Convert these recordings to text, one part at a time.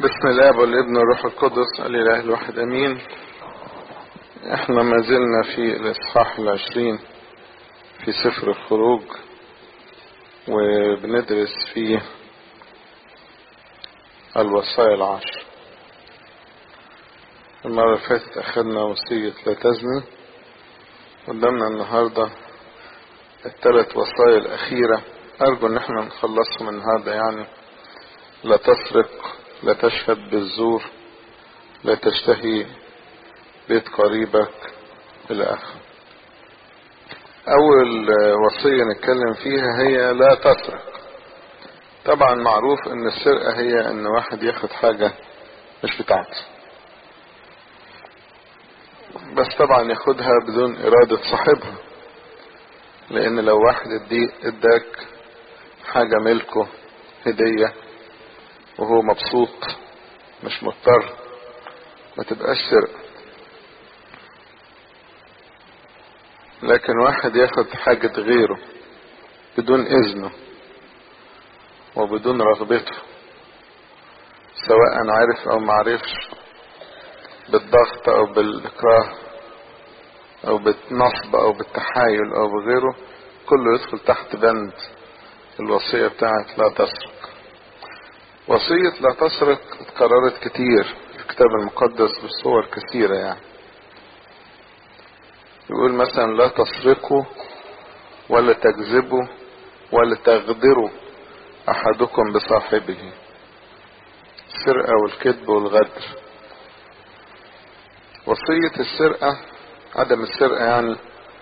بسم الله والابن والروح القدس الاله الواحد امين احنا ما زلنا في الاصحاح العشرين في سفر الخروج وبندرس فيه الوصايا العشر المرة اللي فاتت اخذنا وصية لا تزني قدامنا النهاردة الثلاث وصايا الاخيرة ارجو ان احنا نخلصهم النهاردة يعني لا تسرق لا تشهد بالزور لا تشتهي بيت قريبك الى اخره اول وصية نتكلم فيها هي لا تسرق طبعا معروف ان السرقة هي ان واحد ياخد حاجة مش بتاعته بس طبعا ياخدها بدون ارادة صاحبها لان لو واحد اداك حاجة ملكه هدية وهو مبسوط مش مضطر ما تبقاش سرقة لكن واحد ياخد حاجة غيره بدون اذنه وبدون رغبته سواء عارف او معرفش بالضغط او بالاكراه او بالنصب او بالتحايل او بغيره كله يدخل تحت بند الوصية بتاعت لا تسرق وصية لا تسرق اتكررت كتير في الكتاب المقدس بصور كثيرة يعني يقول مثلا لا تسرقوا ولا تكذبوا ولا تغدروا احدكم بصاحبه السرقة والكذب والغدر وصية السرقة عدم السرقة يعني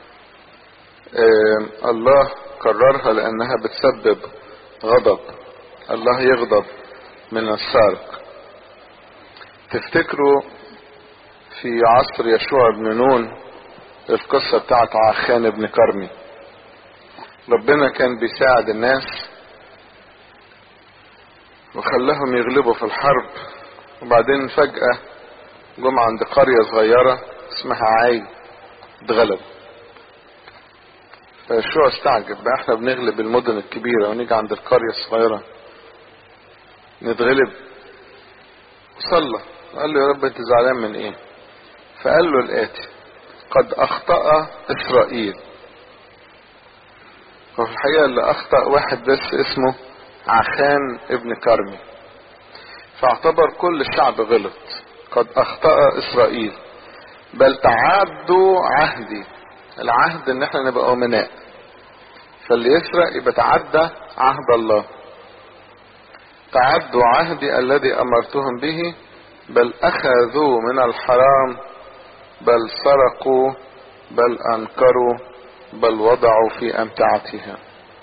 اه الله كررها لانها بتسبب غضب الله يغضب من السارق تفتكروا في عصر يشوع بن نون القصة بتاعت عخان بن كرمي ربنا كان بيساعد الناس وخلاهم يغلبوا في الحرب وبعدين فجأة جم عند قرية صغيرة اسمها عاي اتغلب فيشوع استعجب بقى احنا بنغلب المدن الكبيرة ونيجي عند القرية الصغيرة نتغلب صلى قال له يا رب انت زعلان من ايه فقال له الاتي قد اخطأ اسرائيل وفي الحقيقة اللي اخطأ واحد بس اسمه عخان ابن كرمي فاعتبر كل الشعب غلط قد اخطأ اسرائيل بل تعدوا عهدي العهد ان احنا نبقى امناء فاللي يسرق يبقى تعدى عهد الله تعدوا عهدي الذي امرتهم به بل اخذوا من الحرام بل سرقوا بل انكروا بل وضعوا في امتعتها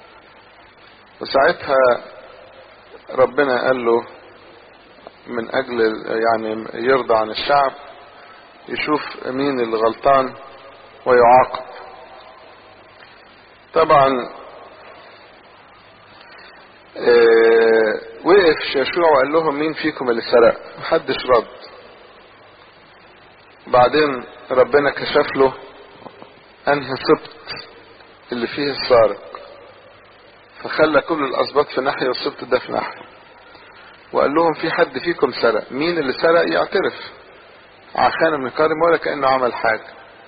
وساعتها ربنا قال له من اجل يعني يرضى عن الشعب يشوف مين اللي غلطان ويعاقب طبعا اه وقف يشوع وقال لهم مين فيكم اللي سرق محدش رد بعدين ربنا كشف له انهي سبط اللي فيه السارق فخلى كل الاسباط في ناحية والسبط ده في ناحية وقال لهم في حد فيكم سرق مين اللي سرق يعترف عشان ابن كارم ولا كأنه عمل حاجة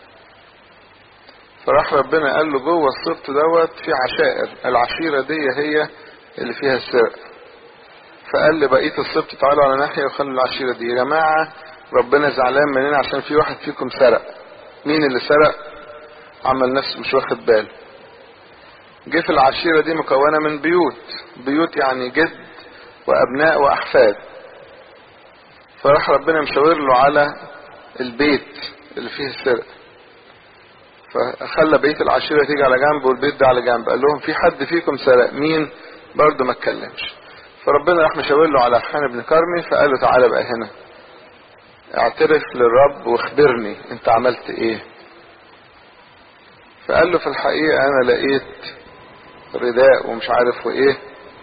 فراح ربنا قال له جوه السبط دوت في عشائر العشيرة دي هي اللي فيها السرقة فقال لبقية السبط تعالوا على ناحية وخلوا العشيرة دي يا جماعة ربنا زعلان مننا عشان في واحد فيكم سرق مين اللي سرق عمل نفسه مش واخد باله جه في العشيرة دي مكونة من بيوت بيوت يعني جد وابناء واحفاد فراح ربنا مشاور له على البيت اللي فيه السرقة فخلى بقية العشيرة تيجي على جنب والبيت ده على جنب قال لهم في حد فيكم سرق مين برضه ما اتكلمش فربنا راح مشاور له على حان بن كرمي فقال له تعالى بقى هنا اعترف للرب واخبرني انت عملت ايه فقال له في الحقيقة انا لقيت رداء ومش عارف وايه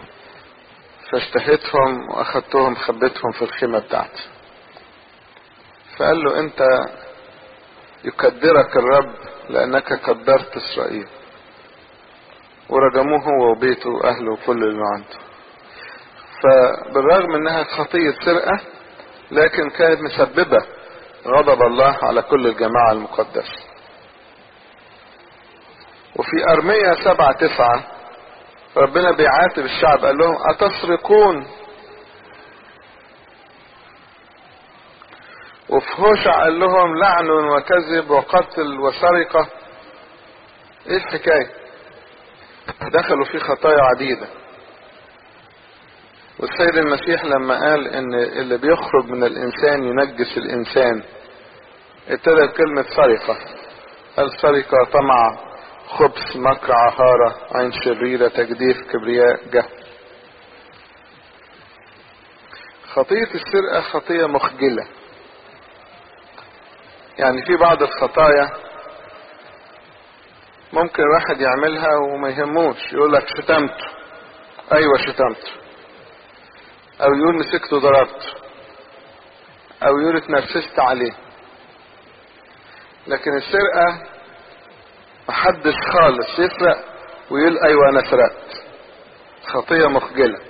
فاشتهيتهم واخدتهم خبيتهم في الخيمة بتاعتي فقال له انت يقدرك الرب لانك قدرت اسرائيل ورجموه هو وبيته واهله وكل اللي عنده فبالرغم انها خطية سرقة لكن كانت مسببة غضب الله على كل الجماعة المقدسة وفي أرمية سبعة تسعة ربنا بيعاتب الشعب قال لهم أتسرقون وفي هوشع قال لهم لعن وكذب وقتل وسرقة ايه الحكاية دخلوا في خطايا عديدة والسيد المسيح لما قال ان اللي بيخرج من الانسان ينجس الانسان ابتدى بكلمة سرقة قال سرقة طمع خبث مكر عهارة عين شريرة تجديف كبرياء جهل خطية السرقة خطية مخجلة يعني في بعض الخطايا ممكن الواحد يعملها وما يهموش يقول لك شتمته ايوه شتمته او يقول مسكته ضربته او يقول اتنرفزت عليه لكن السرقة محدش خالص يسرق ويقول ايوه انا سرقت خطية مخجلة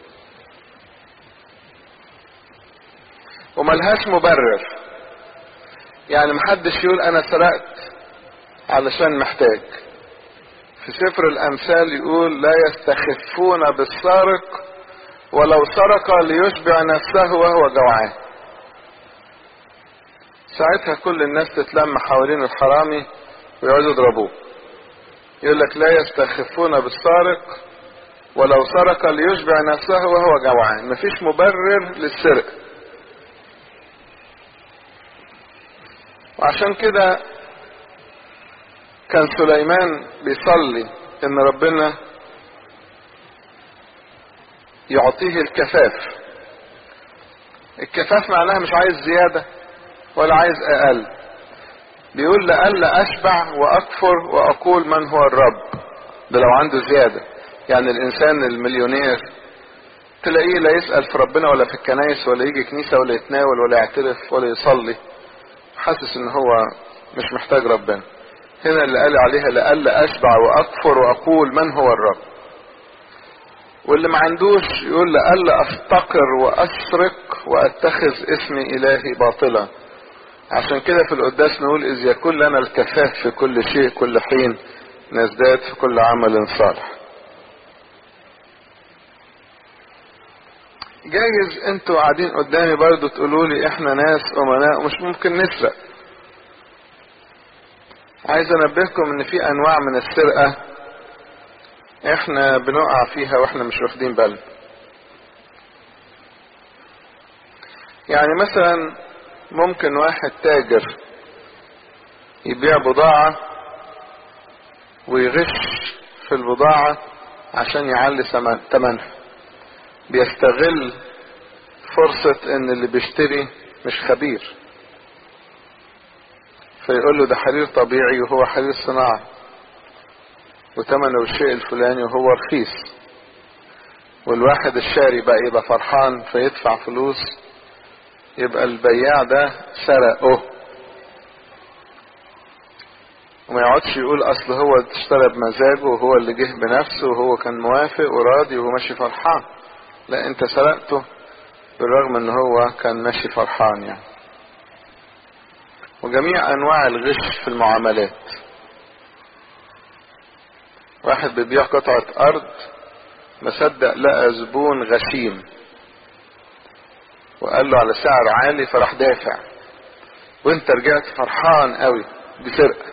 وملهاش مبرر يعني محدش يقول انا سرقت علشان محتاج في سفر الامثال يقول لا يستخفون بالسارق ولو سرق ليشبع نفسه وهو جوعان ساعتها كل الناس تتلم حوالين الحرامي ويقعدوا يضربوه يقول لك لا يستخفون بالسارق ولو سرق ليشبع نفسه وهو جوعان مفيش مبرر للسرقه وعشان كده كان سليمان بيصلي ان ربنا يعطيه الكفاف الكفاف معناها مش عايز زيادة ولا عايز اقل بيقول لألا اشبع واكفر واقول من هو الرب ده لو عنده زيادة يعني الانسان المليونير تلاقيه لا يسأل في ربنا ولا في الكنايس ولا يجي كنيسة ولا يتناول ولا يعترف ولا يصلي حاسس ان هو مش محتاج ربنا هنا اللي قال عليها لألا أشبع وأكفر وأقول من هو الرب واللي ما عندوش يقول لألا أفتقر وأسرق وأتخذ اسم إلهي باطلا عشان كده في القداس نقول إذ يكون لنا الكفاف في كل شيء كل حين نزداد في كل عمل صالح جايز انتوا قاعدين قدامي برضو تقولوا لي احنا ناس امناء ومش ممكن نسرق عايز انبهكم ان في انواع من السرقة احنا بنقع فيها واحنا مش واخدين بالنا يعني مثلا ممكن واحد تاجر يبيع بضاعة ويغش في البضاعة عشان يعلي ثمنها بيستغل فرصة ان اللي بيشتري مش خبير فيقول له ده حرير طبيعي وهو حرير صناعي وتمنه الشيء الفلاني وهو رخيص والواحد الشاري بقى يبقى فرحان فيدفع فلوس يبقى البياع ده سرقه وما يقعدش يقول اصل هو اشترى بمزاجه وهو اللي جه بنفسه وهو كان موافق وراضي وهو ماشي فرحان لا انت سرقته بالرغم ان هو كان ماشي فرحان يعني وجميع انواع الغش في المعاملات واحد بيبيع قطعة ارض مصدق لقى زبون غشيم وقال له على سعر عالي فراح دافع وانت رجعت فرحان قوي دي سرقة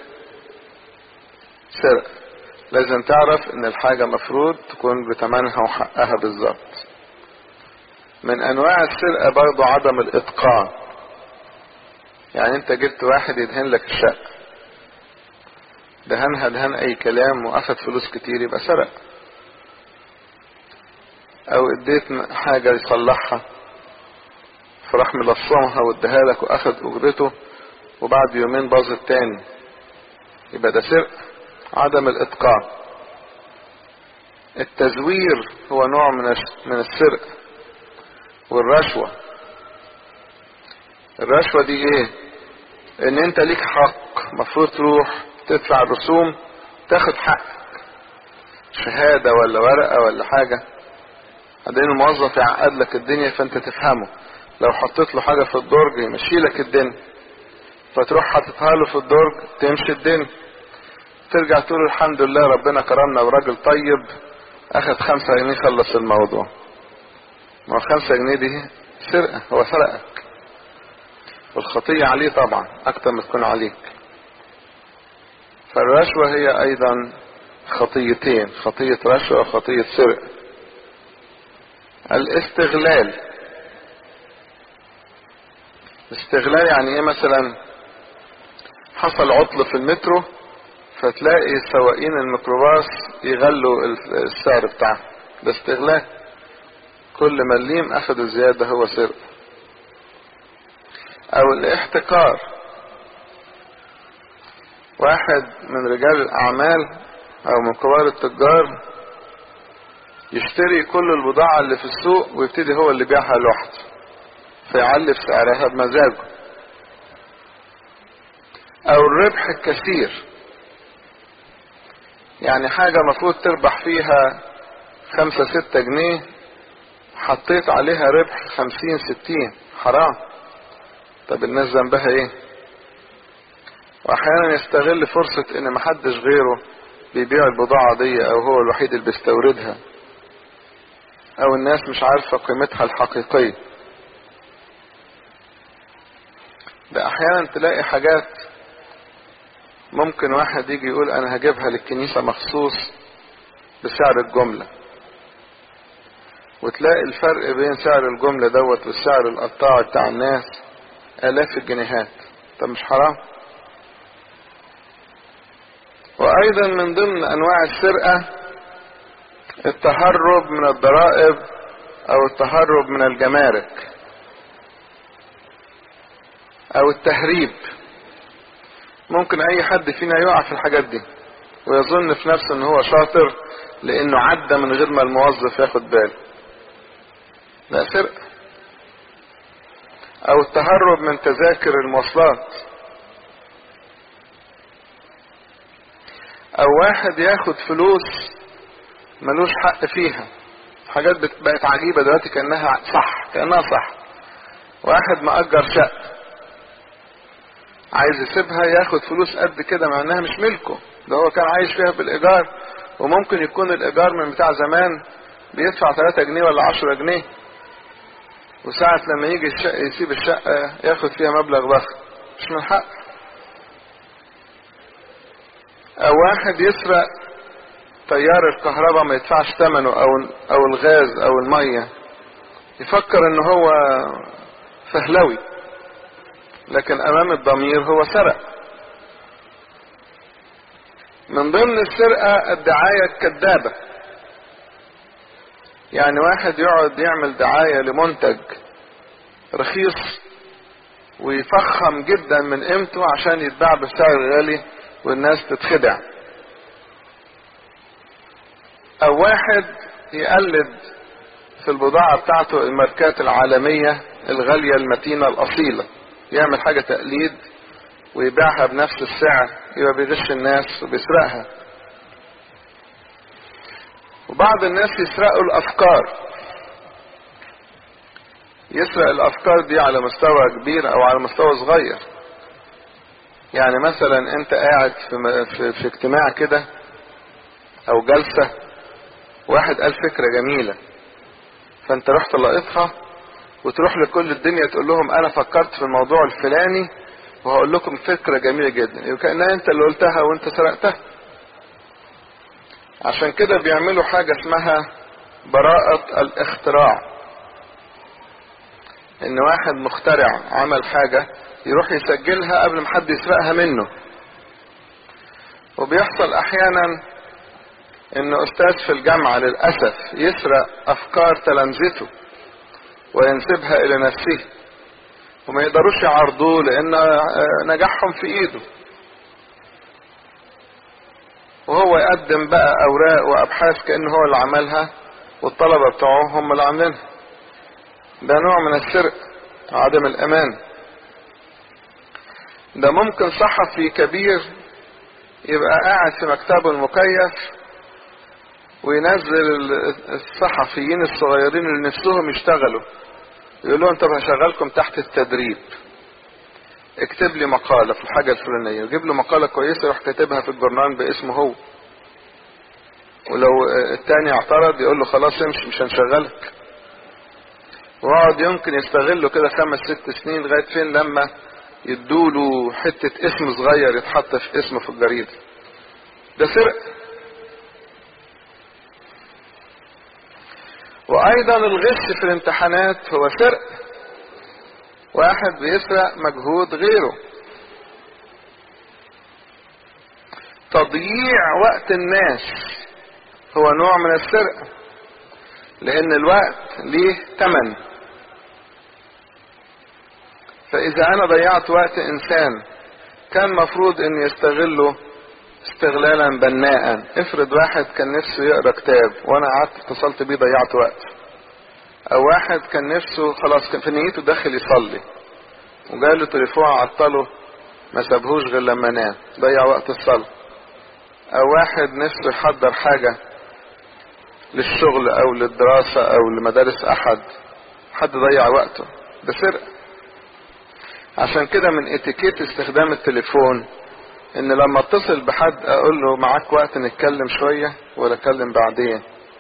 سرقة لازم تعرف ان الحاجة مفروض تكون بتمنها وحقها بالظبط من انواع السرقة برضو عدم الاتقان يعني انت جبت واحد يدهن لك الشقة دهنها دهن اي كلام واخد فلوس كتير يبقى سرق او اديت حاجة يصلحها فراح ملصمها واداها لك واخد اجرته وبعد يومين باظت تاني يبقى ده سرق عدم الاتقان التزوير هو نوع من من السرقه والرشوة الرشوة دي ايه ان انت ليك حق مفروض تروح تدفع الرسوم تاخد حقك شهادة ولا ورقة ولا حاجة بعدين الموظف يعقد لك الدنيا فانت تفهمه لو حطيت له حاجة في الدرج يمشي لك الدنيا فتروح حاططها له في الدرج تمشي الدنيا ترجع تقول الحمد لله ربنا كرمنا وراجل طيب اخد خمسة جنيه خلص الموضوع ما هو خمسة جنيه دي سرقة هو سرقك والخطية عليه طبعا اكتر ما تكون عليك فالرشوة هي ايضا خطيتين خطية رشوة وخطية سرقة الاستغلال استغلال يعني ايه مثلا حصل عطل في المترو فتلاقي سواقين الميكروباص يغلوا السعر بتاعه ده استغلال كل مليم اخدوا زيادة هو سرقة او الاحتكار واحد من رجال الاعمال او من كبار التجار يشتري كل البضاعة اللي في السوق ويبتدي هو اللي يبيعها لوحده فيعلي في سعرها بمزاجه او الربح الكثير يعني حاجة مفروض تربح فيها خمسة ستة جنيه حطيت عليها ربح خمسين ستين حرام طب الناس ذنبها ايه واحيانا يستغل فرصة ان محدش غيره بيبيع البضاعة دي او هو الوحيد اللي بيستوردها او الناس مش عارفة قيمتها الحقيقية ده احيانا تلاقي حاجات ممكن واحد يجي يقول انا هجيبها للكنيسة مخصوص بسعر الجملة وتلاقي الفرق بين سعر الجملة دوت والسعر القطاع بتاع الناس الاف الجنيهات طب مش حرام وايضا من ضمن انواع السرقة التهرب من الضرائب او التهرب من الجمارك او التهريب ممكن اي حد فينا يقع في الحاجات دي ويظن في نفسه ان هو شاطر لانه عدى من غير ما الموظف ياخد باله لا سرقة او التهرب من تذاكر المواصلات او واحد ياخد فلوس ملوش حق فيها حاجات بقت عجيبة دلوقتي كأنها صح كأنها صح واحد مأجر شقة عايز يسيبها ياخد فلوس قد كده مع انها مش ملكه ده هو كان عايش فيها بالايجار وممكن يكون الايجار من بتاع زمان بيدفع 3 جنيه ولا 10 جنيه وساعة لما يجي الشقة يسيب الشقة ياخد فيها مبلغ ضخم مش من حق او واحد يسرق تيار الكهرباء ما يدفعش ثمنه او او الغاز او المية يفكر ان هو فهلوي لكن امام الضمير هو سرق من ضمن السرقة الدعاية الكذابة يعني واحد يقعد يعمل دعاية لمنتج رخيص ويفخم جدا من قيمته عشان يتباع بسعر غالي والناس تتخدع او واحد يقلد في البضاعة بتاعته الماركات العالمية الغالية المتينة الاصيلة يعمل حاجة تقليد ويبيعها بنفس السعر يبقى بيغش الناس وبيسرقها وبعض الناس يسرقوا الافكار يسرق الافكار دي على مستوى كبير او على مستوى صغير يعني مثلا انت قاعد في, في, في اجتماع كده او جلسة واحد قال فكرة جميلة فانت رحت لقيتها وتروح لكل الدنيا تقول لهم انا فكرت في الموضوع الفلاني وهقول لكم فكرة جميلة جدا يبقى كأنها انت اللي قلتها وانت سرقتها عشان كده بيعملوا حاجة اسمها براءة الاختراع ان واحد مخترع عمل حاجة يروح يسجلها قبل ما حد يسرقها منه وبيحصل احيانا ان استاذ في الجامعة للأسف يسرق افكار تلامذته وينسبها الى نفسه وما يقدروش يعرضوه لان نجاحهم في ايده وهو يقدم بقى اوراق وابحاث كأنه هو اللي عملها والطلبة بتوعه هم اللي عاملينها ده نوع من السرقة وعدم الامان ده ممكن صحفي كبير يبقى قاعد في مكتبه المكيف وينزل الصحفيين الصغيرين اللي نفسهم يشتغلوا يقول له انت هشغلكم تحت التدريب اكتب لي مقالة في الحاجة الفلانية يجيب له مقالة كويسة يروح كاتبها في الجورنال باسمه هو ولو التاني اعترض يقول له خلاص امشي مش هنشغلك ويقعد يمكن يستغله كده خمس ست سنين لغاية فين لما يدوله حتة اسم صغير يتحط في اسمه في الجريدة ده سرق وايضا الغش في الامتحانات هو سرق واحد بيسرق مجهود غيره تضييع وقت الناس هو نوع من السرقة لان الوقت ليه تمن فاذا انا ضيعت وقت انسان كان مفروض ان يستغله استغلالا بناء افرض واحد كان نفسه يقرا كتاب وانا قعدت اتصلت بيه ضيعت وقت او واحد كان نفسه خلاص كان في نيته داخل يصلي وجاله تليفون عطله ما سابهوش غير لما نام ضيع وقت الصلاة او واحد نفسه يحضر حاجة للشغل او للدراسة او لمدارس احد حد ضيع وقته ده سرقة عشان كده من اتيكيت استخدام التليفون ان لما اتصل بحد اقول له معاك وقت نتكلم شوية ولا اتكلم بعدين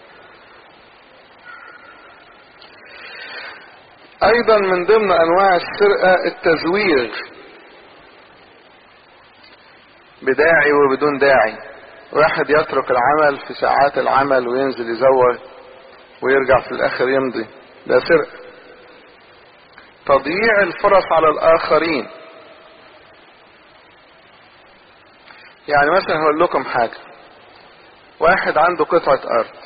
ايضا من ضمن انواع السرقة التزويغ بداعي وبدون داعي واحد يترك العمل في ساعات العمل وينزل يزوغ ويرجع في الاخر يمضي ده سرقة تضييع الفرص على الاخرين يعني مثلا هقول لكم حاجة واحد عنده قطعة ارض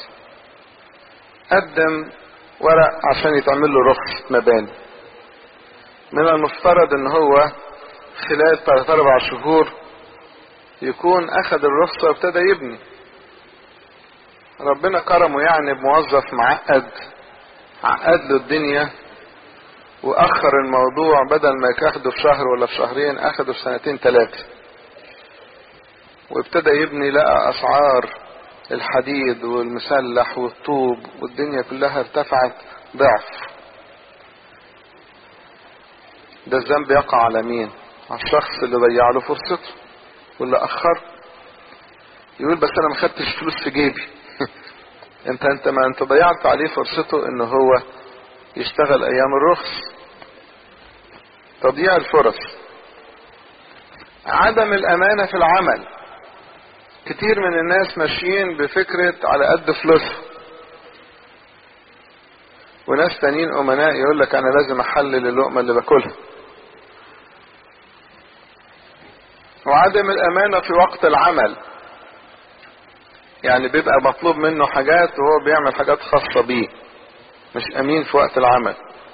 قدم ورق عشان يتعمل له رخصة مباني من المفترض ان هو خلال 3 4 شهور يكون اخذ الرخصة وابتدى يبني ربنا كرمه يعني بموظف معقد عقد له الدنيا واخر الموضوع بدل ما ياخده في شهر ولا في شهرين اخده في سنتين ثلاثة وابتدى يبني لقى اسعار الحديد والمسلح والطوب والدنيا كلها ارتفعت ضعف ده الذنب يقع على مين على الشخص اللي ضيع له فرصته واللي اخر يقول بس انا ما خدتش فلوس في جيبي انت انت ما انت ضيعت عليه فرصته ان هو يشتغل ايام الرخص تضييع الفرص عدم الامانه في العمل كتير من الناس ماشيين بفكرة على قد فلوسهم وناس تانيين امناء يقول لك انا لازم احلل اللقمة اللي باكلها وعدم الامانة في وقت العمل يعني بيبقى مطلوب منه حاجات وهو بيعمل حاجات خاصة بيه مش امين في وقت العمل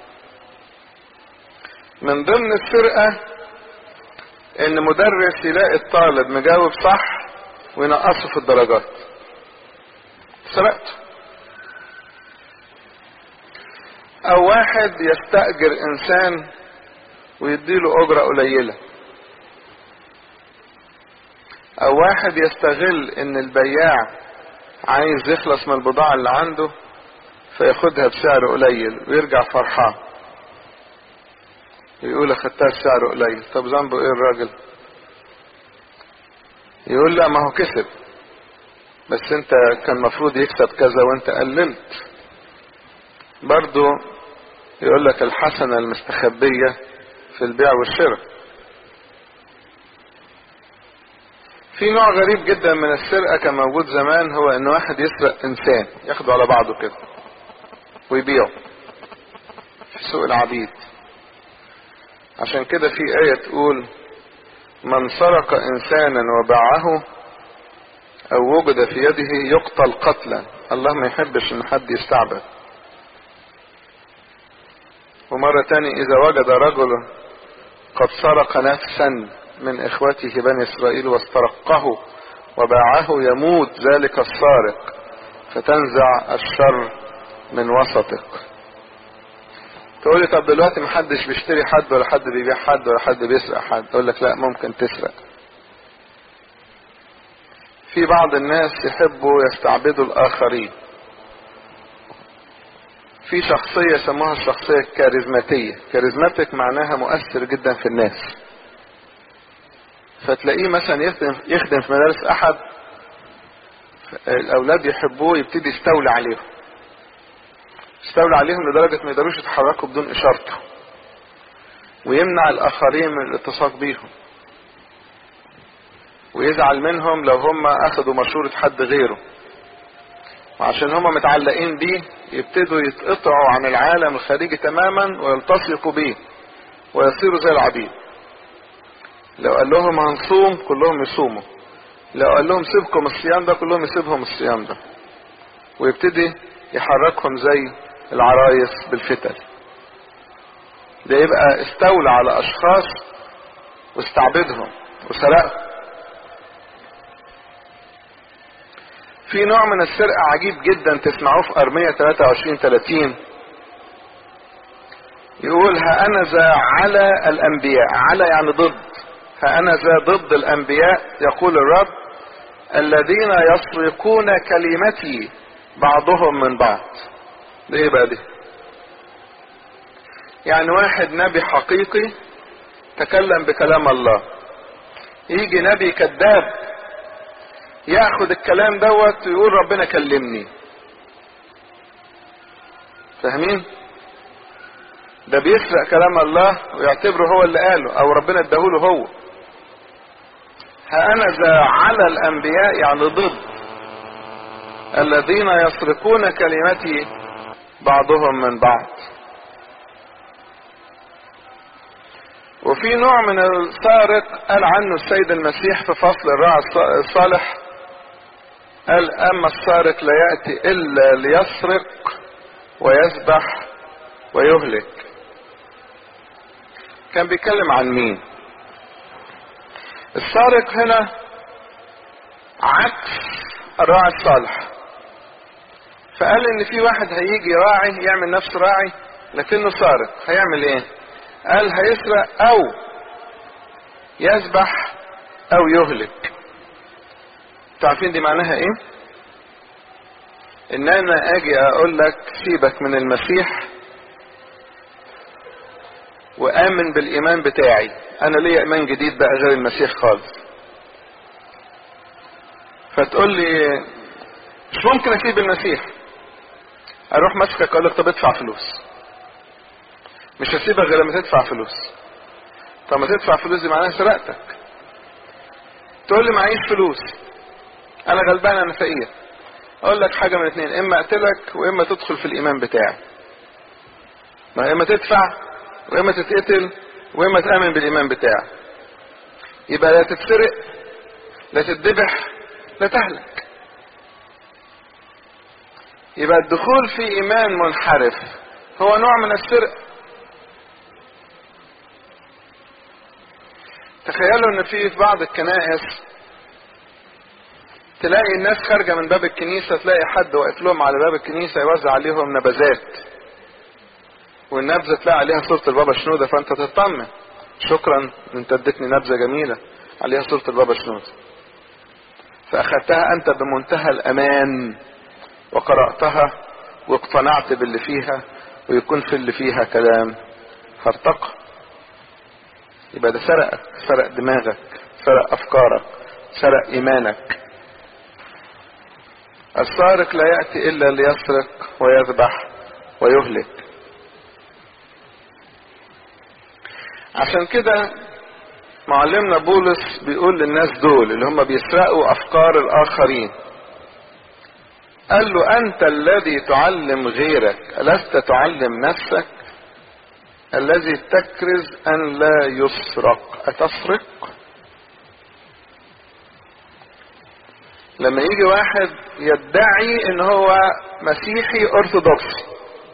من ضمن السرقة ان مدرس يلاقي الطالب مجاوب صح وينقصه في الدرجات سرقته او واحد يستأجر انسان ويديله اجرة قليلة او واحد يستغل ان البياع عايز يخلص من البضاعة اللي عنده فياخدها بسعر قليل ويرجع فرحان يقول اخدتها بسعر قليل طب ذنبه ايه الراجل يقول لا ما هو كسب بس انت كان مفروض يكسب كذا وانت قللت برضو يقول لك الحسنة المستخبية في البيع والشراء في نوع غريب جدا من السرقة كان موجود زمان هو ان واحد يسرق انسان ياخده على بعضه كده ويبيعه في سوق العبيد عشان كده في آية تقول من سرق انسانا وباعه او وجد في يده يقتل قتلا الله ما يحبش ان حد يستعبد ومرة تاني اذا وجد رجل قد سرق نفسا من اخوته بني اسرائيل واسترقه وباعه يموت ذلك السارق فتنزع الشر من وسطك تقول لي طب دلوقتي محدش بيشتري حد ولا حد بيبيع حد ولا حد بيسرق حد اقول لك لا ممكن تسرق في بعض الناس يحبوا يستعبدوا الاخرين في شخصية سموها الشخصية الكاريزماتية كاريزماتيك معناها مؤثر جدا في الناس فتلاقيه مثلا يخدم, يخدم في مدارس احد الاولاد يحبوه يبتدي يستولي عليهم يستولي عليهم لدرجة ما يقدروش يتحركوا بدون اشارته ويمنع الاخرين من الالتصاق بيهم ويزعل منهم لو هم اخذوا مشورة حد غيره وعشان هم متعلقين بيه يبتدوا يتقطعوا عن العالم الخارجي تماما ويلتصقوا بيه ويصيروا زي العبيد لو قال لهم هنصوم كلهم يصوموا لو قال لهم سيبكم الصيام ده كلهم يسيبهم الصيام ده ويبتدي يحركهم زي العرايس بالفتل ده يبقى استولى على اشخاص واستعبدهم وسرقهم في نوع من السرقة عجيب جدا تسمعوه في أرمية 23 30 يقول ها أنا ذا على الأنبياء على يعني ضد ها أنا ذا ضد الأنبياء يقول الرب الذين يسرقون كلمتي بعضهم من بعض ده ايه بقى دي يعني واحد نبي حقيقي تكلم بكلام الله يجي نبي كذاب ياخد الكلام دوت ويقول ربنا كلمني فاهمين ده بيسرق كلام الله ويعتبره هو اللي قاله او ربنا اداهوله هو ها انا ذا على الانبياء يعني ضد الذين يسرقون كلمتي بعضهم من بعض وفي نوع من السارق قال عنه السيد المسيح في فصل الراعي الصالح قال اما السارق لا ياتي الا ليسرق ويذبح ويهلك كان بيتكلم عن مين السارق هنا عكس الراعي الصالح فقال ان في واحد هيجي راعي يعمل نفسه راعي لكنه سارق هيعمل ايه قال هيسرق او يذبح او يهلك تعرفين دي معناها ايه ان انا اجي اقول لك سيبك من المسيح وامن بالايمان بتاعي انا ليا ايمان جديد بقى غير المسيح خالص فتقول لي مش ممكن اسيب المسيح اروح ماسكك اقول لك طب ادفع فلوس مش هسيبك غير لما تدفع فلوس طب ما تدفع فلوس دي معناها سرقتك تقول لي معيش فلوس انا غلبان انا فقير اقول لك حاجه من اتنين اما اقتلك واما تدخل في الايمان بتاعي ما اما تدفع واما تتقتل واما تامن بالايمان بتاعي يبقى لا تتسرق لا تتذبح لا تهلك يبقى الدخول في ايمان منحرف هو نوع من السرقه تخيلوا ان في في بعض الكنائس تلاقي الناس خارجه من باب الكنيسه تلاقي حد واقف لهم على باب الكنيسه يوزع عليهم نبذات والنبذه تلاقي عليها صوره البابا شنوده فانت تطمن شكرا انت اديتني نبذه جميله عليها صوره البابا شنوده فاخذتها انت بمنتهى الامان وقراتها واقتنعت باللي فيها ويكون في اللي فيها كلام هرتقى يبقى ده سرقك سرق دماغك سرق افكارك سرق ايمانك السارق لا ياتي الا ليسرق ويذبح ويهلك عشان كده معلمنا بولس بيقول للناس دول اللي هم بيسرقوا افكار الاخرين قال له انت الذي تعلم غيرك الست تعلم نفسك الذي تكرز ان لا يسرق اتسرق لما يجي واحد يدعي ان هو مسيحي ارثوذكسي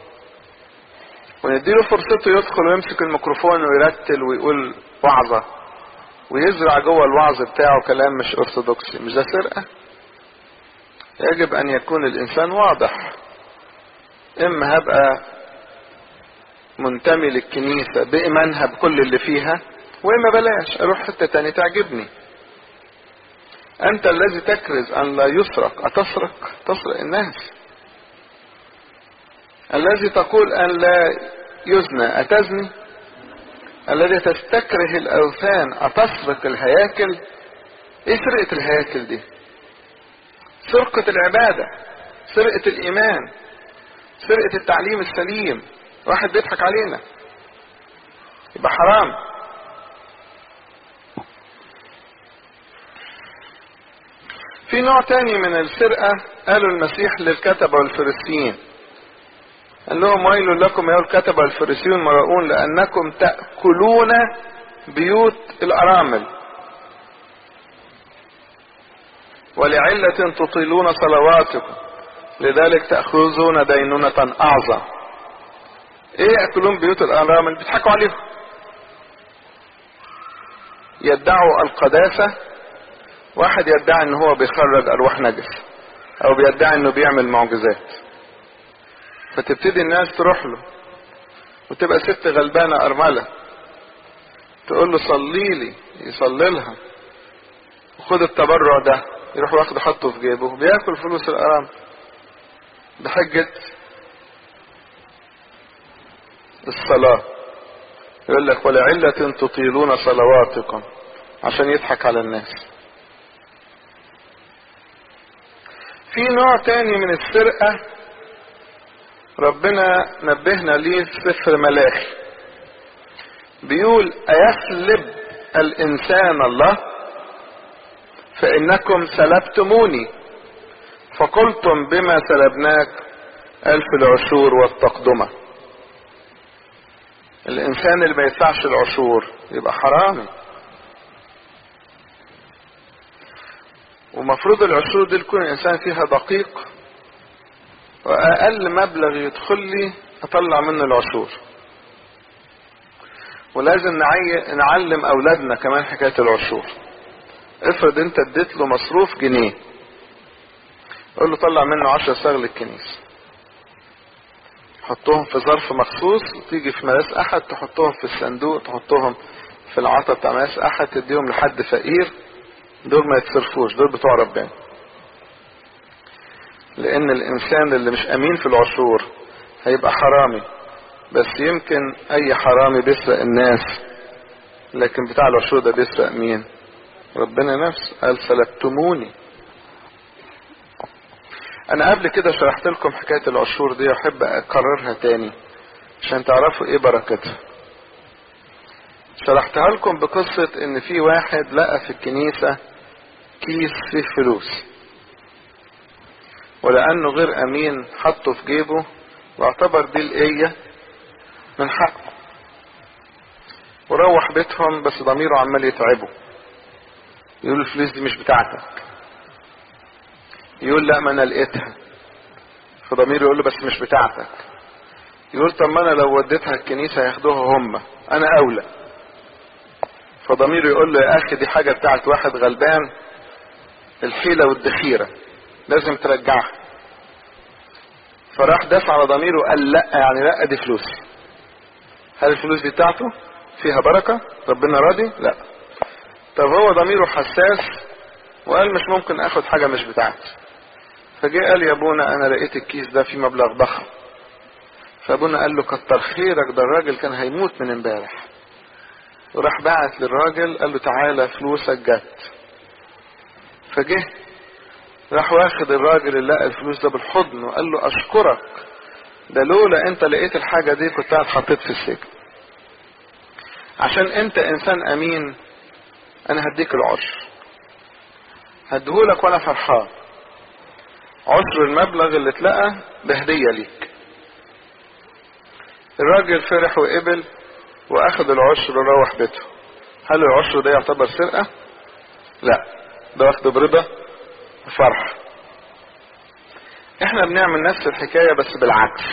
ونديله فرصته يدخل ويمسك الميكروفون ويرتل ويقول وعظة ويزرع جوه الوعظ بتاعه كلام مش ارثوذكسي مش ده سرقة يجب ان يكون الانسان واضح اما هبقى منتمي للكنيسة بإيمانها بكل اللي فيها وإما بلاش أروح حتة تاني تعجبني أنت الذي تكرز أن لا يسرق أتسرق تسرق الناس الذي تقول ان لا يزنى اتزني الذي تستكره الاوثان اتسرق الهياكل ايه سرقة الهياكل دي سرقة العبادة سرقة الايمان سرقة التعليم السليم واحد بيضحك علينا يبقى حرام في نوع تاني من السرقة قالوا المسيح للكتبة والفريسيين قال لهم ويل لكم يا الكتبة والفريسيون مرؤون لأنكم تأكلون بيوت الأرامل ولعلة تطيلون صلواتكم لذلك تأخذون دينونة أعظم ايه يأكلون بيوت الأرامل بيضحكوا عليهم يدعوا القداسة واحد يدعي ان هو بيخرج ارواح نجس او بيدعي انه بيعمل معجزات فتبتدي الناس تروح له وتبقى ست غلبانة ارملة تقول له صلي لي يصلي لها وخد التبرع ده يروح واخده حطه في جيبه بياكل فلوس الارامل بحجة الصلاة يقول لك ولعلة تطيلون صلواتكم عشان يضحك على الناس في نوع تاني من السرقة ربنا نبهنا ليه في سفر ملاخي بيقول أيسلب الإنسان الله فإنكم سلبتموني فقلتم بما سلبناك ألف العشور والتقدمة الإنسان اللي ما يدفعش العشور يبقى حرامي ومفروض العشور دي تكون الانسان فيها دقيق واقل مبلغ يدخل لي اطلع منه العشور ولازم نعي... نعلم اولادنا كمان حكاية العشور افرض انت اديت له مصروف جنيه قول له طلع منه عشر صاغ للكنيسة حطهم في ظرف مخصوص وتيجي في مدارس احد تحطهم في الصندوق تحطهم في العطا بتاع مدارس احد تديهم لحد فقير دول ما يتصرفوش دول بتوع ربنا لان الانسان اللي مش امين في العشور هيبقى حرامي بس يمكن اي حرامي بيسرق الناس لكن بتاع العشور ده بيسرق مين ربنا نفسه قال سلبتموني انا قبل كده شرحت لكم حكاية العشور دي واحب اكررها تاني عشان تعرفوا ايه بركتها شرحتها لكم بقصة ان في واحد لقى في الكنيسة كيس فيه فلوس ولانه غير امين حطه في جيبه واعتبر دي الايه من حقه وروح بيتهم بس ضميره عمال يتعبه يقول الفلوس دي مش بتاعتك يقول لا ما انا لقيتها فضميره يقول له بس مش بتاعتك يقول طب ما انا لو وديتها الكنيسه هياخدوها هم انا اولى فضميره يقول له يا اخي دي حاجه بتاعت واحد غلبان الحيله والدخيره لازم ترجعها فراح داس على ضميره وقال لا يعني لا دي فلوس هل الفلوس دي بتاعته فيها بركه ربنا راضي لا طب هو ضميره حساس وقال مش ممكن اخد حاجه مش بتاعتي فجاء قال يا ابونا انا لقيت الكيس ده فيه مبلغ ضخم فابونا قال له كتر خيرك ده الراجل كان هيموت من امبارح وراح بعت للراجل قال له تعالى فلوسك جت فجه راح واخد الراجل اللي لقى الفلوس ده بالحضن وقال له اشكرك ده لولا انت لقيت الحاجة دي كنت اتحطيت في السجن عشان انت انسان امين انا هديك العشر هديهولك وانا فرحان عشر المبلغ اللي اتلقى بهدية ليك الراجل فرح وقبل واخد العشر وروح بيته هل العشر ده يعتبر سرقة لا ده واخده برضا وفرح احنا بنعمل نفس الحكاية بس بالعكس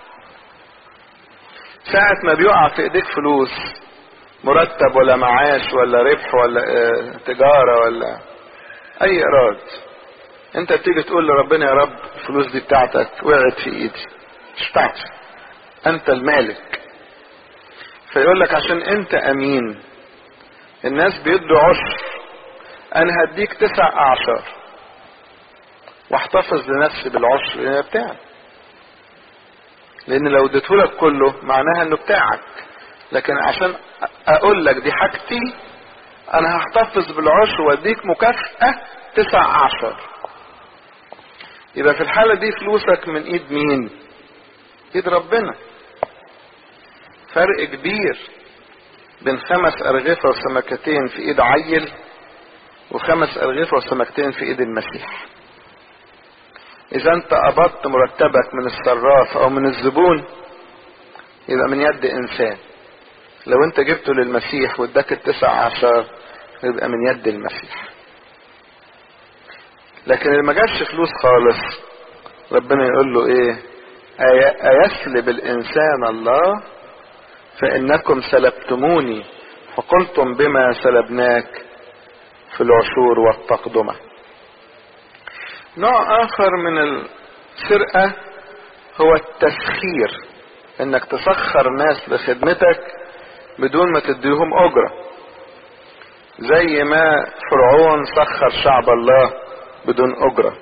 ساعة ما بيقع في ايديك فلوس مرتب ولا معاش ولا ربح ولا اه تجارة ولا اي ايراد انت بتيجي تقول لربنا يا رب الفلوس دي بتاعتك وقعت في ايدي مش بتاعتي انت المالك فيقول لك عشان انت امين الناس بيدوا عشر انا هديك تسع اعشار واحتفظ لنفسي بالعشر لان بتاعي لان لو اديتهولك كله معناها انه بتاعك لكن عشان اقول لك دي حاجتي انا هحتفظ بالعشر واديك مكافأة تسع عشر يبقى في الحالة دي فلوسك من ايد مين ايد ربنا فرق كبير بين خمس ارغفة وسمكتين في ايد عيل وخمس ارغفة وسمكتين في ايد المسيح اذا انت قبضت مرتبك من الصراف او من الزبون يبقى من يد انسان لو انت جبته للمسيح واداك التسع عشر يبقى من يد المسيح لكن اللي ما جابش فلوس خالص ربنا يقول له ايه ايسلب الانسان الله فانكم سلبتموني فقلتم بما سلبناك في العشور والتقدمة نوع اخر من السرقة هو التسخير انك تسخر ناس لخدمتك بدون ما تديهم اجرة زي ما فرعون سخر شعب الله بدون اجرة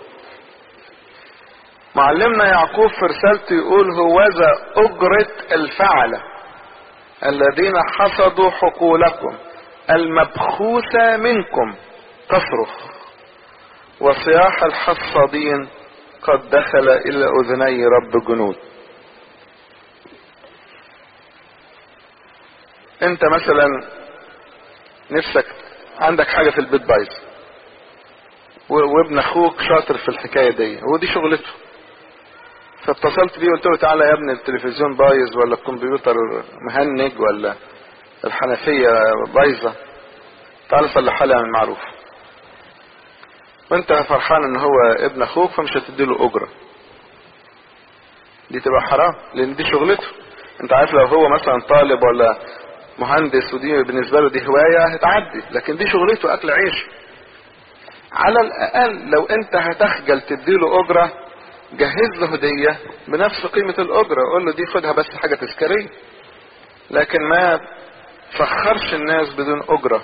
معلمنا يعقوب في رسالته يقول هوذا اجرة الفعلة الذين حصدوا حقولكم المبخوثة منكم تصرخ وصياح الحصادين قد دخل الى اذني رب جنود انت مثلا نفسك عندك حاجة في البيت بايظ وابن اخوك شاطر في الحكاية دي ودي شغلته فاتصلت بيه وقلت له تعالى يا ابني التلفزيون بايظ ولا الكمبيوتر مهنج ولا الحنفية بايظة تعالى صلحها لي من معروف وانت فرحان ان هو ابن اخوك فمش هتديله اجرة دي تبقى حرام لان دي شغلته انت عارف لو هو مثلا طالب ولا مهندس ودي بالنسبة له دي هواية هتعدي لكن دي شغلته اكل عيش على الاقل لو انت هتخجل تديله اجرة جهز له هدية بنفس قيمة الاجرة قول له دي خدها بس حاجة تذكارية لكن ما تسخرش الناس بدون اجرة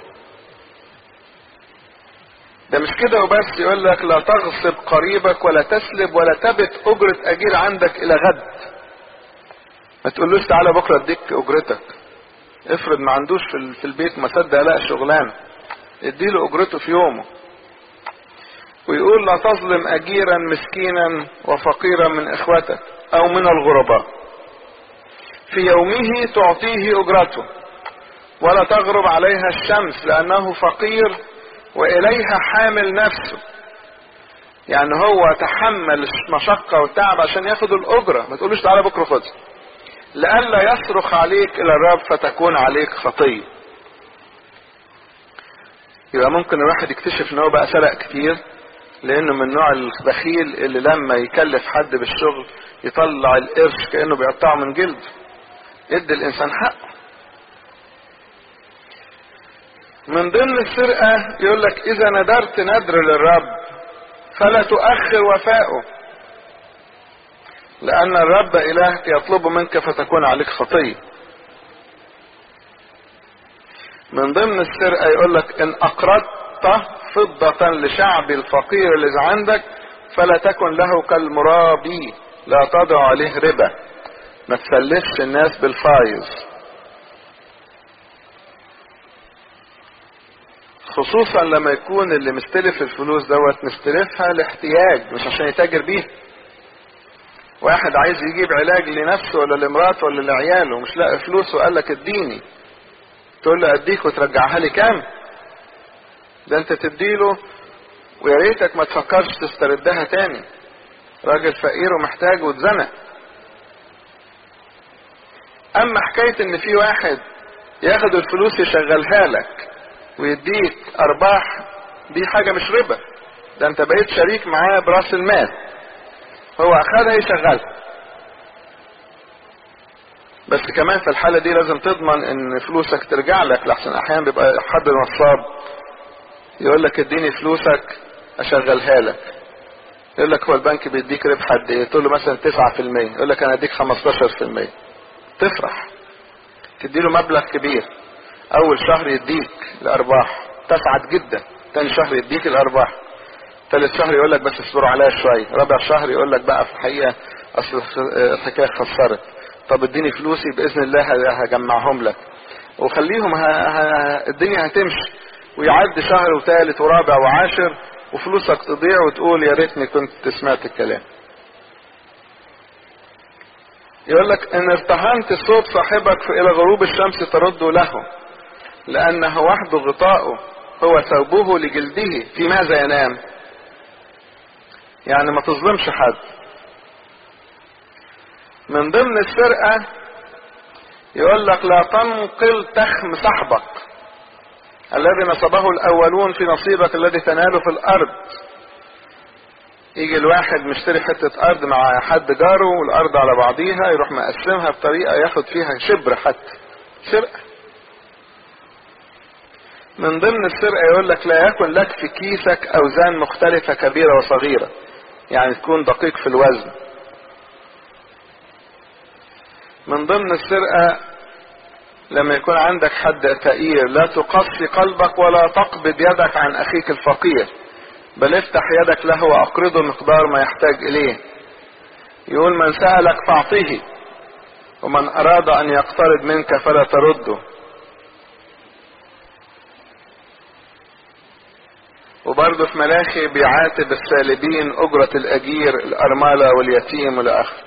ده مش كده وبس يقول لك لا تغصب قريبك ولا تسلب ولا تبت اجرة اجير عندك الى غد ما تقولوش تعالى بكرة اديك اجرتك افرض ما عندوش في البيت ما صدق لا شغلانه اديله اجرته في يومه ويقول لا تظلم اجيرا مسكينا وفقيرا من اخوتك او من الغرباء في يومه تعطيه اجرته ولا تغرب عليها الشمس لانه فقير واليها حامل نفسه يعني هو تحمل المشقة والتعب عشان ياخد الاجرة ما تقولوش تعالى بكرة خدها لئلا يصرخ عليك الى الرب فتكون عليك خطية يبقى ممكن الواحد يكتشف ان هو بقى سرق كتير لانه من نوع البخيل اللي لما يكلف حد بالشغل يطلع القرش كانه بيقطعه من جلده ادي الانسان حقه من ضمن السرقة يقول لك اذا ندرت ندر للرب فلا تؤخر وفاؤه لان الرب الهك يطلب منك فتكون عليك خطية من ضمن السرقة يقول لك ان اقرضت فضة لشعب الفقير اللي عندك فلا تكن له كالمرابي لا تضع عليه ربا ما تسلفش الناس بالفايز خصوصا لما يكون اللي مستلف الفلوس دوت مستلفها لاحتياج مش عشان يتاجر بيها واحد عايز يجيب علاج لنفسه ولا لمراته ولا لعياله مش لاقي فلوس وقال لك اديني تقول له اديك وترجعها لي كام ده انت تديله ويا ريتك ما تفكرش تستردها تاني راجل فقير ومحتاج واتزنق اما حكاية ان في واحد ياخد الفلوس يشغلها لك ويديك ارباح دي حاجة مش ربا ده انت بقيت شريك معاه براس المال هو اخدها يشغلها بس كمان في الحالة دي لازم تضمن ان فلوسك ترجع لك لحسن احيانا بيبقى حد نصاب يقول لك اديني فلوسك اشغلها لك يقول لك هو البنك بيديك ربح قد ايه تقول له مثلا 9% يقول لك انا اديك 15% تفرح تدي له مبلغ كبير اول شهر يديك الارباح تسعد جدا تاني شهر يديك الارباح ثالث شهر يقول لك بس اصبروا عليا شويه رابع شهر يقول لك بقى في الحقيقه اصل الحكايه خسرت طب اديني فلوسي باذن الله هجمعهم لك وخليهم ه... ه... الدنيا هتمشي ويعدي شهر وثالث ورابع وعاشر وفلوسك تضيع وتقول يا ريتني كنت سمعت الكلام يقول لك ان ارتهنت صوت صاحبك الى غروب الشمس ترد له لانه وحده غطاؤه هو ثوبه لجلده في ماذا ينام يعني ما تظلمش حد من ضمن السرقة يقول لك لا تنقل تخم صاحبك الذي نصبه الاولون في نصيبك الذي تناله في الارض يجي الواحد مشتري حتة ارض مع حد جاره والارض على بعضيها يروح مقسمها بطريقة ياخد فيها شبر حتى سرقة من ضمن السرقة يقول لك لا يكن لك في كيسك اوزان مختلفة كبيرة وصغيرة يعني تكون دقيق في الوزن من ضمن السرقة لما يكون عندك حد فقير لا تقصي قلبك ولا تقبض يدك عن اخيك الفقير بل افتح يدك له واقرضه مقدار ما يحتاج اليه يقول من سألك فاعطيه ومن اراد ان يقترض منك فلا ترده وبرضه في ملاخي بيعاتب السالبين اجرة الاجير الارملة واليتيم والاخر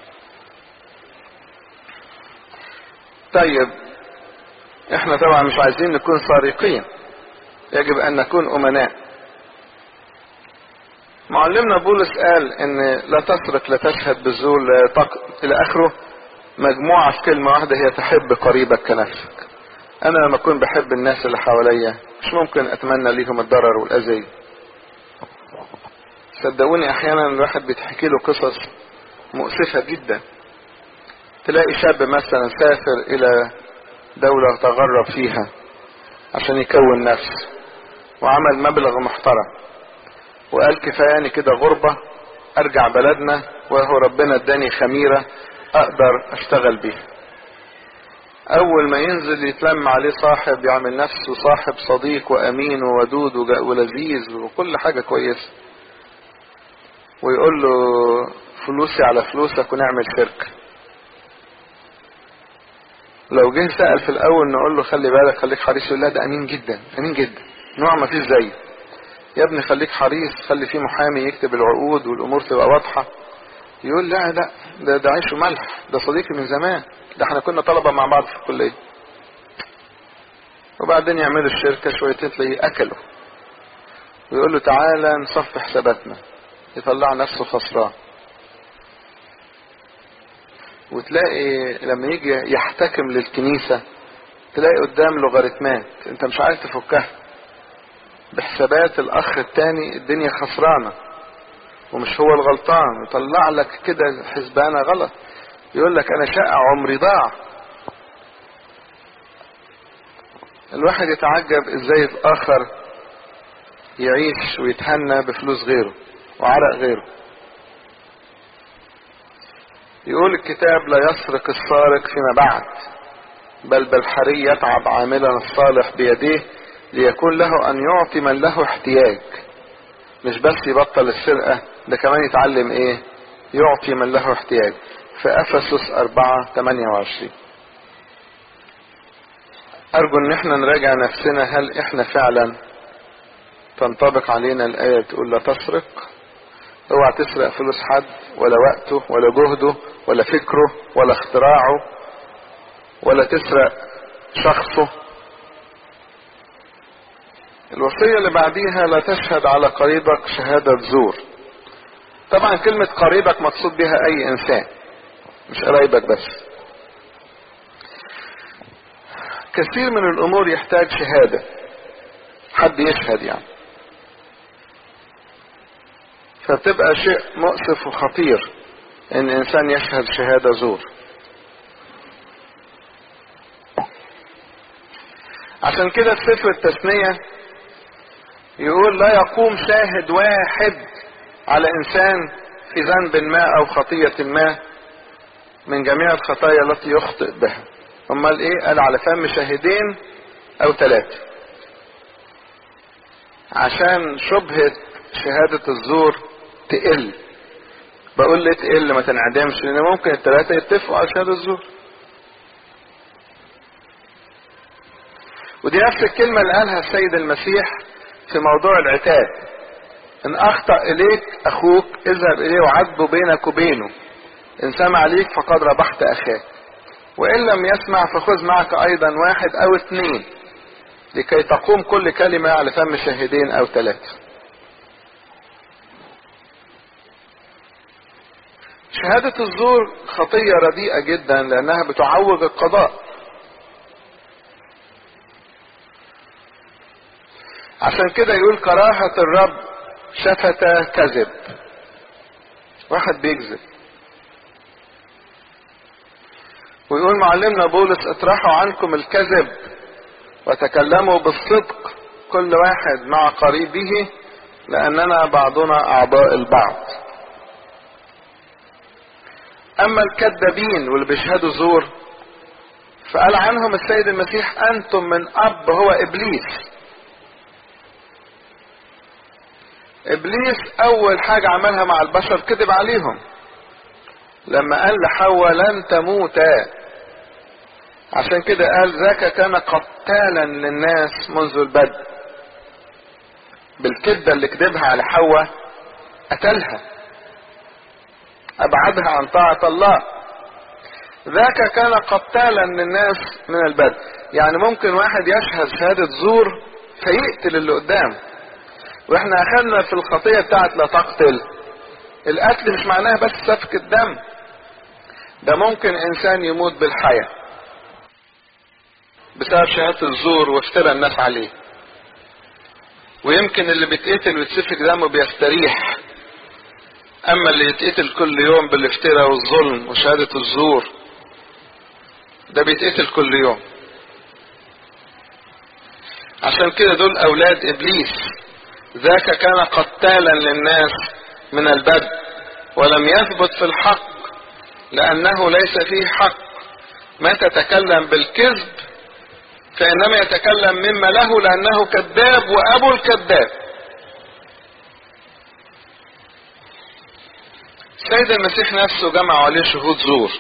طيب احنا طبعا مش عايزين نكون سارقين يجب ان نكون امناء معلمنا بولس قال ان لا تسرق لا تشهد بالزور لا تق... الى اخره مجموعة في كلمة واحدة هي تحب قريبك كنفسك انا لما اكون بحب الناس اللي حواليا مش ممكن اتمنى ليهم الضرر والاذية صدقوني احيانا الواحد بيتحكي له قصص مؤسفة جدا تلاقي شاب مثلا سافر الى دولة تغرب فيها عشان يكون نفسه وعمل مبلغ محترم وقال كفاياني كده غربة ارجع بلدنا وهو ربنا اداني خميرة اقدر اشتغل بيها اول ما ينزل يتلم عليه صاحب يعمل نفسه صاحب صديق وامين وودود ولذيذ وكل حاجة كويسة ويقول له فلوسي على فلوسك ونعمل شركه لو جه سأل في الأول نقول له خلي بالك خليك حريص يقول لا ده أمين جدا أمين جدا نوع ما فيش زيه يا ابني خليك حريص خلي فيه محامي يكتب العقود والأمور تبقى واضحة يقول لا لا ده ده عيش وملح ده صديقي من زمان ده احنا كنا طلبة مع بعض في الكلية وبعدين يعملوا الشركة شويتين تلاقيه أكله ويقول له تعالى نصف حساباتنا يطلع نفسه خسران وتلاقي لما يجي يحتكم للكنيسة تلاقي قدام لوغاريتمات انت مش عارف تفكها بحسابات الاخ التاني الدنيا خسرانة ومش هو الغلطان يطلع لك كده حسبانة غلط يقول لك انا شقة عمري ضاع الواحد يتعجب ازاي الاخر يعيش ويتهنى بفلوس غيره وعرق غيره يقول الكتاب لا يسرق السارق فيما بعد بل بالحري يتعب عاملا الصالح بيديه ليكون له ان يعطي من له احتياج مش بس يبطل السرقة ده كمان يتعلم ايه يعطي من له احتياج في افسس اربعة تمانية وعشرين ارجو ان احنا نراجع نفسنا هل احنا فعلا تنطبق علينا الاية تقول لا تسرق اوعى تسرق فلوس حد ولا وقته ولا جهده ولا فكره ولا اختراعه ولا تسرق شخصه الوصية اللي بعديها لا تشهد على قريبك شهادة زور طبعا كلمة قريبك مقصود بها اي انسان مش قرايبك بس كثير من الامور يحتاج شهادة حد يشهد يعني فبتبقى شيء مؤسف وخطير ان انسان يشهد شهادة زور عشان كده في سفر التثنية يقول لا يقوم شاهد واحد على انسان في ذنب ما او خطية ما من جميع الخطايا التي يخطئ بها امال ايه قال على فم شاهدين او ثلاثة عشان شبهة شهادة الزور تقل بقول ليه تقل ما تنعدمش لان ممكن الثلاثة يتفقوا على شهادة الزور ودي نفس الكلمة اللي قالها السيد المسيح في موضوع العتاب ان اخطأ اليك اخوك اذهب اليه وعاتبه بينك وبينه ان سمع ليك فقد ربحت اخاك وان لم يسمع فخذ معك ايضا واحد او اثنين لكي تقوم كل كلمة على فم شاهدين او ثلاثة شهادة الزور خطية رديئة جدا لانها بتعوج القضاء عشان كده يقول كراهة الرب شفت كذب واحد بيكذب ويقول معلمنا بولس اطرحوا عنكم الكذب وتكلموا بالصدق كل واحد مع قريبه لاننا بعضنا اعضاء البعض اما الكذابين واللي بيشهدوا زور فقال عنهم السيد المسيح انتم من اب هو ابليس ابليس اول حاجة عملها مع البشر كذب عليهم لما قال لحواء لن تموتا عشان كده قال ذاك كان قتالا للناس منذ البدء بالكذبة اللي كذبها على حواء قتلها ابعدها عن طاعة الله ذاك كان قتالا للناس من البدء يعني ممكن واحد يشهد شهادة زور فيقتل اللي قدامه واحنا اخذنا في الخطية بتاعت لا تقتل القتل مش معناه بس سفك الدم ده ممكن انسان يموت بالحياة بسبب شهادة الزور وافترى الناس عليه ويمكن اللي بيتقتل ويتسفك دمه بيستريح اما اللي يتقتل كل يوم بالافتراء والظلم وشهادة الزور ده بيتقتل كل يوم عشان كده دول اولاد ابليس ذاك كان قتالا للناس من البدء ولم يثبت في الحق لانه ليس فيه حق متى تكلم بالكذب فانما يتكلم مما له لانه كذاب وابو الكذاب السيد المسيح نفسه جمع عليه شهود زور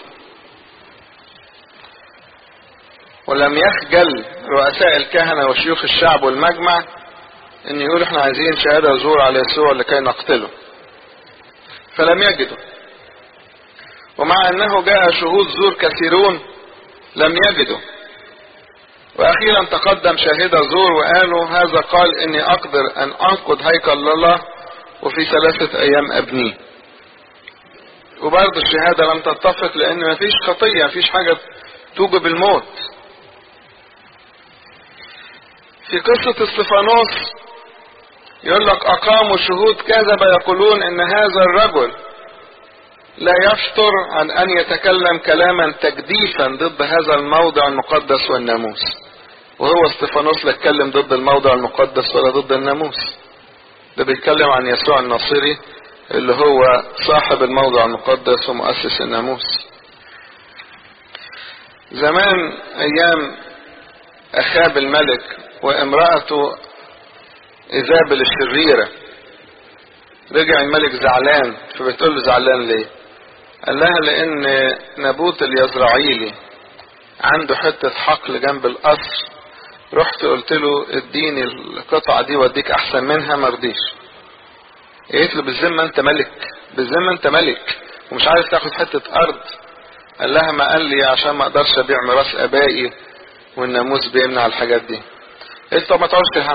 ولم يخجل رؤساء الكهنة وشيوخ الشعب والمجمع ان يقول احنا عايزين شهادة زور على يسوع لكي نقتله فلم يجدوا ومع انه جاء شهود زور كثيرون لم يجدوا واخيرا تقدم شاهدة زور وقالوا هذا قال اني اقدر ان انقض هيكل الله وفي ثلاثة ايام ابنيه وبرضه الشهادة لم تتفق لان مفيش خطية مفيش حاجة توجب الموت في قصة استفانوس يقول لك اقاموا شهود كذب يقولون ان هذا الرجل لا يفطر عن ان يتكلم كلاما تجديفا ضد هذا الموضع المقدس والناموس وهو استفانوس لا اتكلم ضد الموضع المقدس ولا ضد الناموس ده بيتكلم عن يسوع الناصري اللي هو صاحب الموضع المقدس ومؤسس الناموس زمان ايام اخاب الملك وامرأته ايزابل الشريرة رجع الملك زعلان فبتقول له زعلان ليه قال لها لان نابوت اليزرعيلي عنده حتة حقل جنب القصر رحت قلت له اديني القطعة دي واديك احسن منها مرضيش قالت له بالذمة انت ملك بالذمة انت ملك ومش عارف تاخد حتة ارض قال لها ما قال لي عشان ما اقدرش ابيع ميراث ابائي والناموس بيمنع الحاجات دي قلت طب ما تقعدش تفهم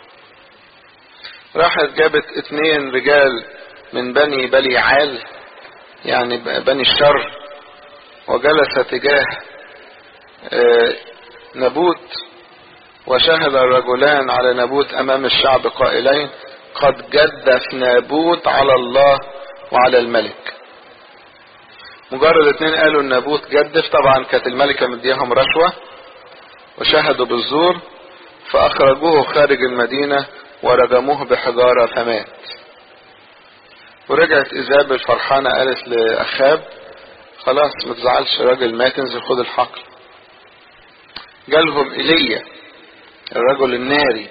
راحت جابت اتنين رجال من بني بلي عال يعني بني الشر وجلس تجاه نبوت وشهد الرجلان على نبوت امام الشعب قائلين قد جدف نابوت على الله وعلى الملك مجرد اتنين قالوا النابوت جدف طبعا كانت الملكة مديهم رشوة وشهدوا بالزور فاخرجوه خارج المدينة ورجموه بحجارة فمات ورجعت ايزابل فرحانة قالت لاخاب خلاص ما تزعلش راجل مات انزل خد الحقل جالهم ايليا الرجل الناري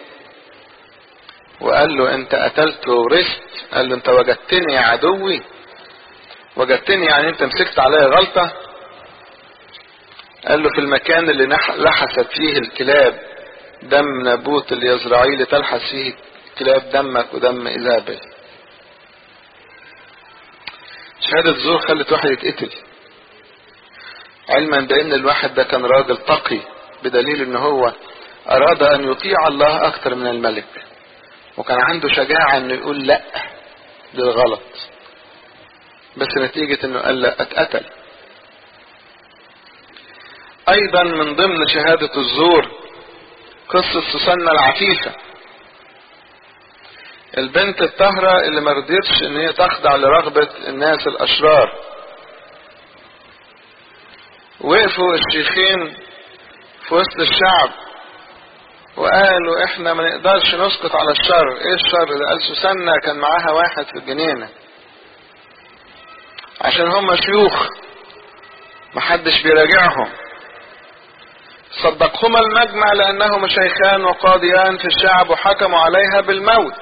وقال له انت قتلت ورثت قال له انت وجدتني يا عدوي وجدتني يعني انت مسكت عليا غلطة قال له في المكان اللي لحست فيه الكلاب دم نابوت اليزرعيلي تلحس فيه كلاب دمك ودم إيزابل شهادة زور خلت واحد يتقتل علما بأن الواحد ده كان راجل تقي بدليل ان هو اراد ان يطيع الله اكتر من الملك وكان عنده شجاعة انه يقول لا للغلط بس نتيجة انه قال لا اتقتل ايضا من ضمن شهادة الزور قصة سوسنة العفيفة البنت الطاهرة اللي ما رضيتش ان هي تخضع لرغبة الناس الاشرار وقفوا الشيخين في وسط الشعب وقالوا احنا ما نقدرش نسقط على الشر ايه الشر ده قال سوسنة كان معاها واحد في الجنينة عشان هم شيوخ محدش بيراجعهم صدقهما المجمع لانهما شيخان وقاضيان في الشعب وحكموا عليها بالموت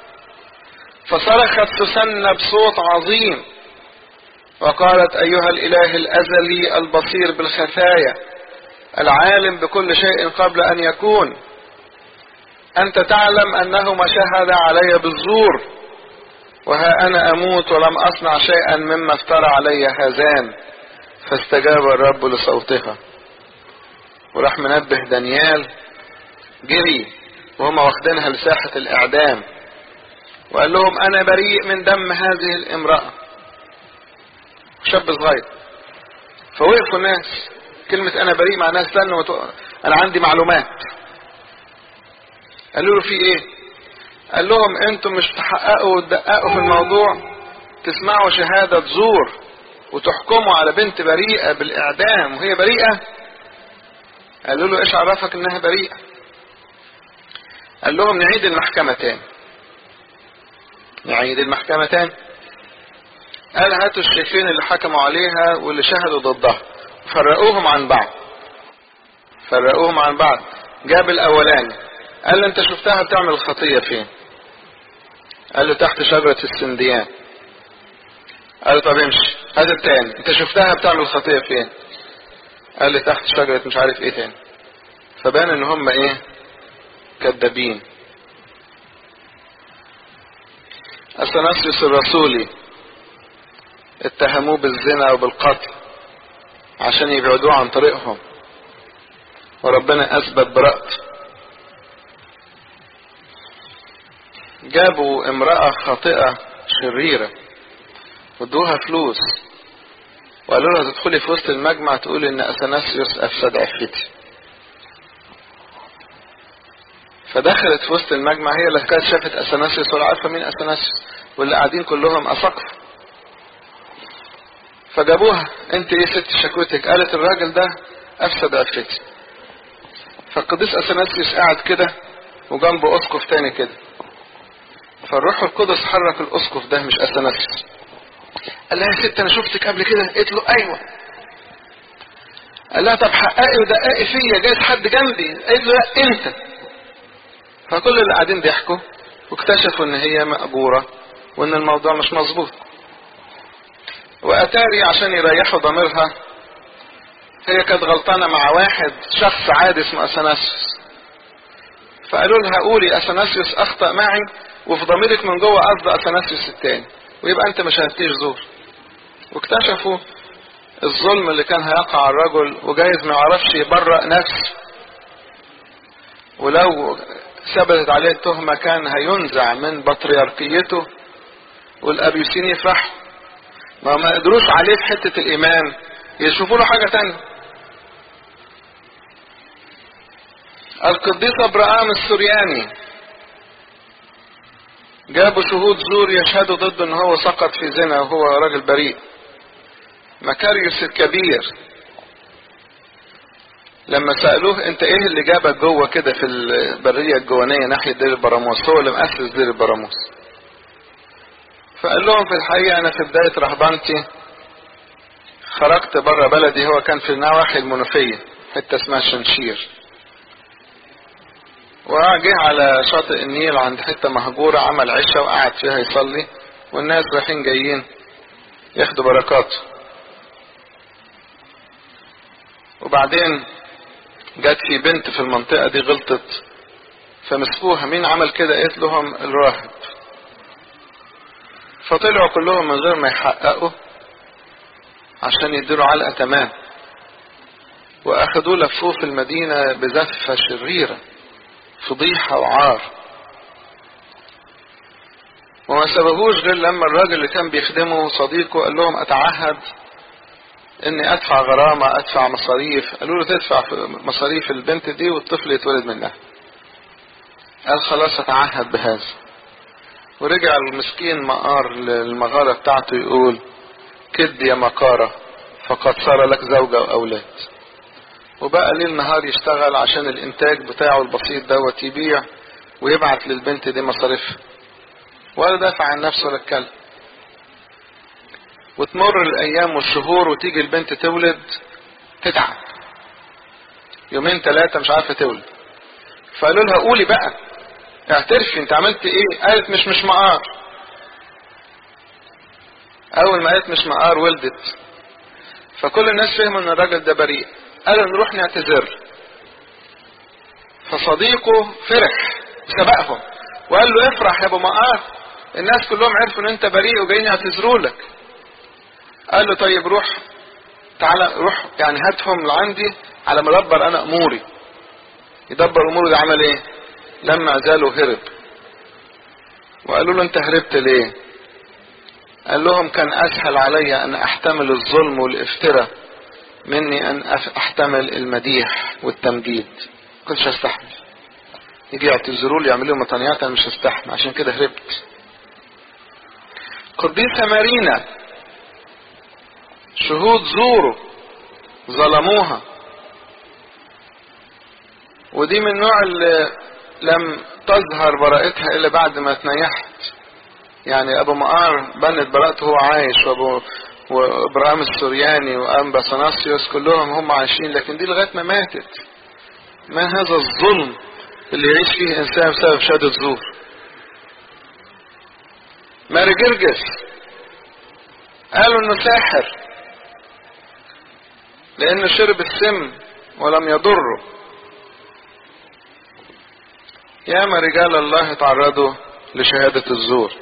فصرخت سوسنة بصوت عظيم وقالت ايها الاله الازلي البصير بالخفايا العالم بكل شيء قبل ان يكون انت تعلم انهما شهد علي بالزور وها انا اموت ولم اصنع شيئا مما افترى علي هذان فاستجاب الرب لصوتها وراح منبه دانيال جري وهم واخدينها لساحة الاعدام وقال لهم انا بريء من دم هذه الامرأة شاب صغير فوقفوا الناس كلمة انا بريء معناها استنوا وتق... انا عندي معلومات قالوا له في ايه قال لهم انتم مش تحققوا وتدققوا في الموضوع تسمعوا شهادة زور وتحكموا على بنت بريئة بالاعدام وهي بريئة قالوا له ايش عرفك انها بريئة قال لهم نعيد المحكمة تاني نعيد المحكمة تاني قال هاتوا الشيخين اللي حكموا عليها واللي شهدوا ضدها فرقوهم عن بعض فرقوهم عن بعض جاب الاولاني قال له انت شفتها بتعمل الخطية فين قال له تحت شجرة السنديان قال له طب امشي هات التاني انت شفتها بتعمل الخطية فين قال لي تحت شجرة مش عارف ايه تاني فبان ان هم ايه كذابين اثناسيوس الرسولي اتهموه بالزنا وبالقتل عشان يبعدوه عن طريقهم وربنا اثبت براءته جابوا امرأة خاطئة شريرة وادوها فلوس وقالوا لها تدخلي في وسط المجمع تقول ان اثناسيوس افسد عفتي فدخلت في وسط المجمع هي اللي كانت شافت اثناسيوس ولا عارفه مين اثناسيوس واللي قاعدين كلهم اساقفه فجابوها انت ايه ست شكوتك قالت الراجل ده افسد عفتي فالقديس اثناسيوس قاعد كده وجنبه اسقف تاني كده فالروح القدس حرك الاسقف ده مش اثناسيوس قال لها يا ست انا شفتك قبل كده قلت له ايوه قال لها طب حققي ودققي فيا جايز حد جنبي قالت له لا انت فكل اللي قاعدين ضحكوا واكتشفوا ان هي مأجورة وان الموضوع مش مظبوط واتاري عشان يريحوا ضميرها هي كانت غلطانة مع واحد شخص عادي اسمه اثناسيوس فقالوا لها قولي اثناسيوس اخطأ معي وفي ضميرك من جوه قصد اثناسيوس التاني ويبقى انت ما شهدتيش زور واكتشفوا الظلم اللي كان هيقع على الرجل وجايز ما يعرفش يبرأ نفسه ولو ثبتت عليه التهمة كان هينزع من بطريركيته والابيوسين يفرحوا ما ما قدروش عليه في حتة الايمان يشوفوا له حاجة تانية القديس ابراهام السورياني جابوا شهود زور يشهدوا ضد ان هو سقط في زنا وهو راجل بريء مكاريوس الكبير لما سألوه انت ايه اللي جابك جوه كده في البرية الجوانية ناحية دير البراموس هو اللي مؤسس دير البراموس فقال لهم في الحقيقة انا في بداية رهبانتي خرجت بره بلدي هو كان في نواحي المنوفية حتة اسمها شنشير وجه على شاطئ النيل عند حتة مهجورة عمل عشاء وقعد فيها يصلي والناس رايحين جايين ياخدوا بركاته وبعدين جت في بنت في المنطقة دي غلطت فمسكوها مين عمل كده قالت لهم الراهب فطلعوا كلهم من غير ما يحققوا عشان يديروا علقة تمام واخدوه لفوه في المدينة بزفة شريرة فضيحة وعار وما سببوش غير لما الراجل اللي كان بيخدمه صديقه قال لهم اتعهد اني ادفع غرامة ادفع مصاريف قالوا له تدفع مصاريف البنت دي والطفل يتولد منها قال خلاص اتعهد بهذا ورجع المسكين مقار للمغارة بتاعته يقول كد يا مقارة فقد صار لك زوجة واولاد وبقى ليل نهار يشتغل عشان الانتاج بتاعه البسيط دوت يبيع ويبعت للبنت دي مصاريفها ولا دافع عن نفسه ولا اتكلم وتمر الايام والشهور وتيجي البنت تولد تتعب يومين ثلاثة مش عارفة تولد فقالوا لها قولي بقى اعترفي انت عملت ايه قالت مش مش مقار اول ما قالت مش مقار ولدت فكل الناس فهموا ان الراجل ده بريء قالوا نروح نعتذر فصديقه فرح وسبقهم وقال له افرح يا ابو مقار الناس كلهم عرفوا ان انت بريء وجايين يعتذروا لك قال له طيب روح تعالى روح يعني هاتهم لعندي على ما ادبر انا اموري يدبر اموره ده عمل ايه لما زالوا هرب وقالوا له انت هربت ليه قال لهم كان اسهل علي ان احتمل الظلم والافتراء مني ان احتمل المديح والتمجيد كنتش استحمل يجي يعتذروا لي يعملوا مطنيات انا مش هستحمل عشان كده هربت قديسة مارينا شهود زوروا ظلموها ودي من النوع اللي لم تظهر براءتها الا بعد ما تنيحت يعني ابو مقار بنت براءته وهو عايش وابو وابراهيم السورياني وانبا سناسيوس كلهم هم عايشين لكن دي لغايه ما ماتت ما هذا الظلم اللي يعيش فيه انسان بسبب شهاده زور ماري جرجس قالوا انه ساحر لانه شرب السم ولم يضره ياما رجال الله تعرضوا لشهادة الزور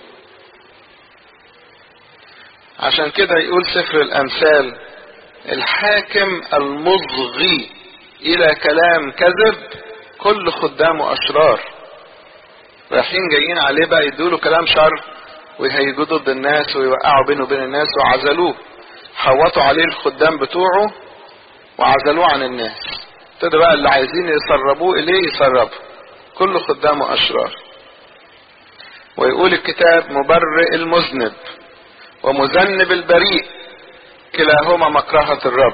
عشان كده يقول سفر الامثال الحاكم المصغي الى كلام كذب كل خدامه اشرار رايحين جايين عليه بقى يدوله كلام شر ويهيجوا ضد الناس ويوقعوا بينه وبين الناس وعزلوه حوطوا عليه الخدام بتوعه وعزلوه عن الناس ابتدى بقى اللي عايزين يسربوه اليه يسربوا كل خدامه اشرار ويقول الكتاب مبرئ المذنب ومذنب البريء كلاهما مكرهة الرب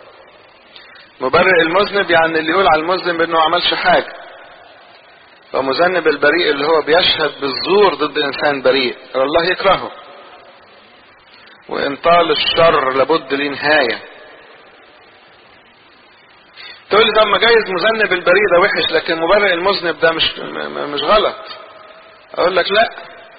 مبرئ المذنب يعني اللي يقول على المذنب انه ما عملش حاجة ومذنب البريء اللي هو بيشهد بالزور ضد انسان بريء الله يكرهه وان طال الشر لابد ليه نهاية تقول لي طب ما جايز مذنب البريء ده وحش لكن مبرئ المذنب ده مش مش غلط اقول لك لا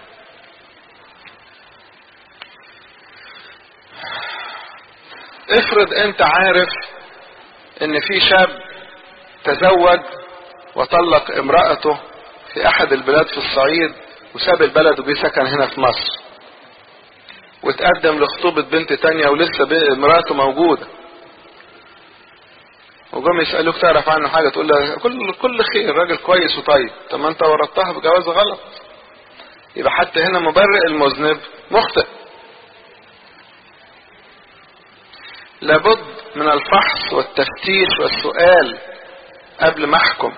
افرض انت عارف ان في شاب تزوج وطلق امرأته في احد البلاد في الصعيد وساب البلد وجي سكن هنا في مصر وتقدم لخطوبة بنت تانية ولسه امرأته موجودة وجم يسألوك تعرف عنه حاجة تقول له كل كل خير راجل كويس وطيب طب ما انت ورطتها بجواز غلط يبقى حتى هنا مبرئ المذنب مخطئ لابد من الفحص والتفتيش والسؤال قبل ما احكم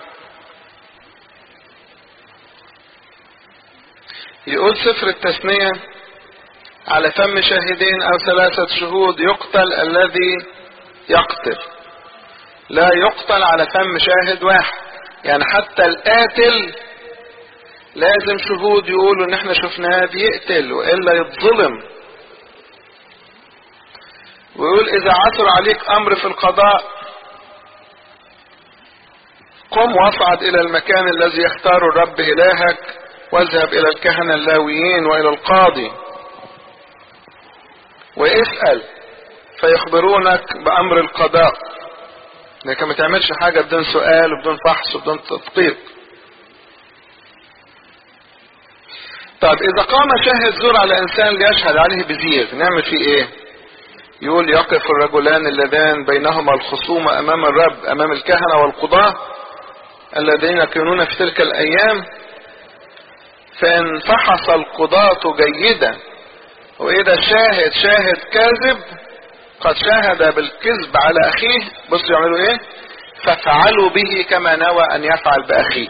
يقول سفر التثنية على فم شاهدين او ثلاثة شهود يقتل الذي يقتل لا يقتل على فم شاهد واحد يعني حتى القاتل لازم شهود يقولوا ان احنا شفناه بيقتل والا يتظلم ويقول اذا عثر عليك امر في القضاء قم واصعد الى المكان الذي يختار الرب الهك واذهب الى الكهنة اللاويين والى القاضي واسأل فيخبرونك بأمر القضاء لكن ما تعملش حاجة بدون سؤال وبدون فحص وبدون تدقيق طب إذا قام شاهد زور على إنسان ليشهد عليه بزيغ نعمل فيه إيه؟ يقول يقف الرجلان اللذان بينهما الخصومة أمام الرب أمام الكهنة والقضاة الذين يكونون في تلك الأيام فإن فحص القضاة جيدا وإذا شاهد شاهد كاذب قد شاهد بالكذب على أخيه بصوا يعملوا إيه ففعلوا به كما نوى أن يفعل بأخيه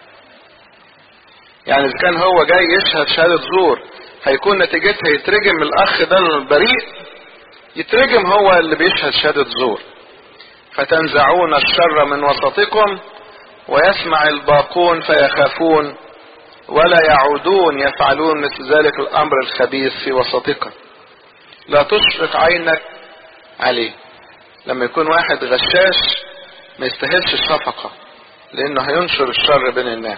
يعني إذا كان هو جاي يشهد شهادة زور هيكون نتيجتها يترجم الأخ ده البريء يترجم هو اللي بيشهد شهادة زور فتنزعون الشر من وسطكم ويسمع الباقون فيخافون ولا يعودون يفعلون مثل ذلك الامر الخبيث في وسطك لا تشفق عينك عليه لما يكون واحد غشاش ما يستاهلش الشفقة لانه هينشر الشر بين الناس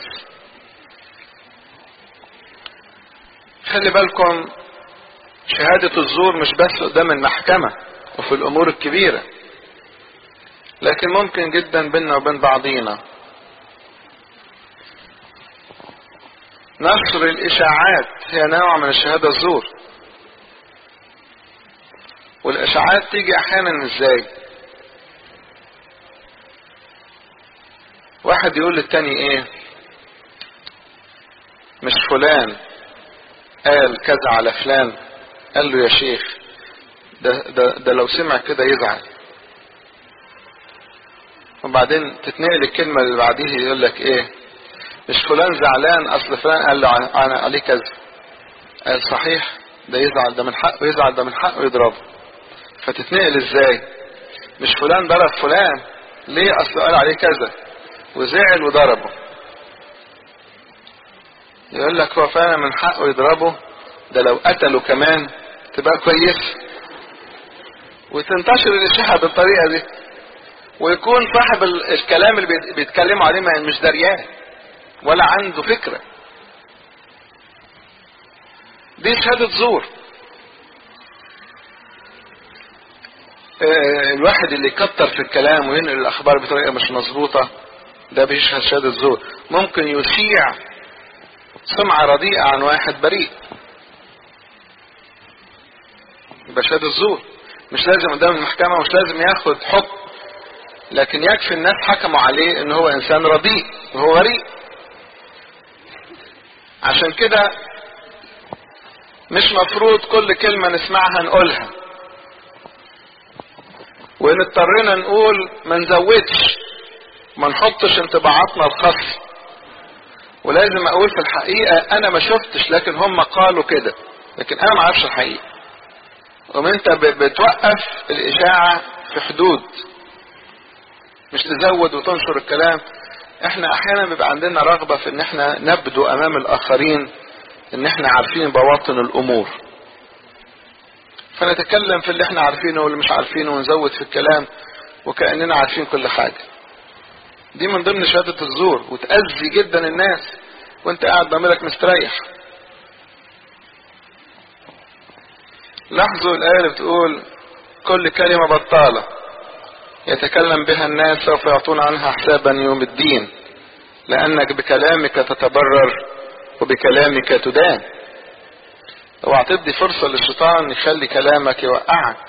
خلي بالكم شهادة الزور مش بس قدام المحكمة وفي الامور الكبيرة لكن ممكن جدا بيننا وبين بعضينا نشر الاشاعات هي نوع من الشهادة الزور والاشاعات تيجي احيانا ازاي واحد يقول للتاني ايه مش فلان قال كذا على فلان قال له يا شيخ ده, ده, ده لو سمع كده يزعل وبعدين تتنقل الكلمة اللي بعديه يقول لك ايه مش فلان زعلان اصل فلان قال له انا عليه كذا قال صحيح ده يزعل ده من حقه يزعل ده من حقه يضربه فتتنقل ازاي مش فلان ضرب فلان ليه اصل قال عليه كذا وزعل وضربه يقول لك هو فعلا من حقه يضربه ده لو قتله كمان تبقى كويس وتنتشر الاشاعه بالطريقه دي ويكون صاحب الكلام اللي بيتكلموا عليه مش دريان ولا عنده فكرة دي شهادة زور الواحد اللي يكتر في الكلام وينقل الأخبار بطريقة مش مظبوطة ده بيشهد شهادة زور ممكن يشيع سمعة رديئة عن واحد بريء يبقى شهادة زور مش لازم قدام المحكمة مش لازم ياخد حكم لكن يكفي الناس حكموا عليه ان هو انسان رديء وهو بريء عشان كده مش مفروض كل كلمة نسمعها نقولها وان اضطرينا نقول ما نزودش ما نحطش انطباعاتنا الخاصة ولازم اقول في الحقيقة انا ما شفتش لكن هم قالوا كده لكن انا ما اعرفش الحقيقة وما انت بتوقف الاشاعة في حدود مش تزود وتنشر الكلام احنا احيانا بيبقى عندنا رغبة في ان احنا نبدو امام الاخرين ان احنا عارفين بواطن الامور فنتكلم في اللي احنا عارفينه واللي مش عارفينه ونزود في الكلام وكأننا عارفين كل حاجة دي من ضمن شهادة الزور وتأذي جدا الناس وانت قاعد بعملك مستريح لاحظوا الآية اللي بتقول كل كلمة بطالة يتكلم بها الناس سوف يعطون عنها حسابا يوم الدين لأنك بكلامك تتبرر وبكلامك تدان اوعى تدي فرصة للشيطان يخلي كلامك يوقعك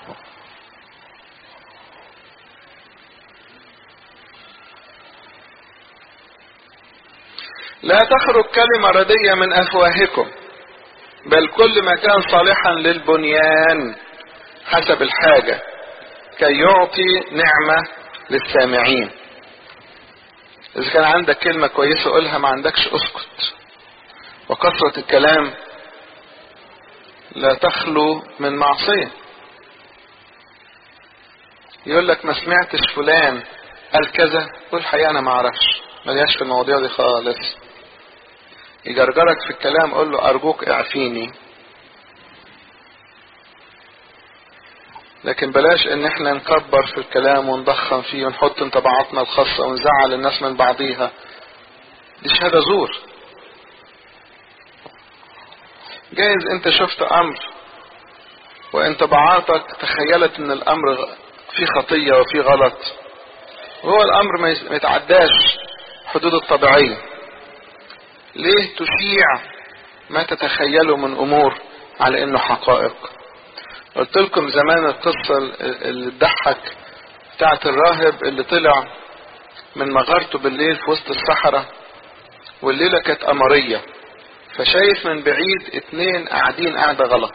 لا تخرج كلمة ردية من أفواهكم بل كل ما كان صالحا للبنيان حسب الحاجة كي يعطي نعمة للسامعين إذا كان عندك كلمة كويسة قولها ما عندكش اسكت وكثرة الكلام لا تخلو من معصية يقول لك ما سمعتش فلان قال كذا قول الحقيقة أنا ما أعرفش ملياش في المواضيع دي خالص يجرجرك في الكلام قول له أرجوك اعفيني لكن بلاش ان احنا نكبر في الكلام ونضخم فيه ونحط انطباعاتنا الخاصة ونزعل الناس من بعضيها دي شهادة زور جايز انت شفت امر وانطباعاتك تخيلت ان الامر فيه خطية وفيه غلط وهو الامر ما يتعداش حدود الطبيعية ليه تشيع ما تتخيله من امور على انه حقائق قلت لكم زمان القصة اللي تضحك بتاعت الراهب اللي طلع من مغارته بالليل في وسط الصحراء والليلة كانت قمرية فشايف من بعيد اتنين قاعدين قاعدة غلط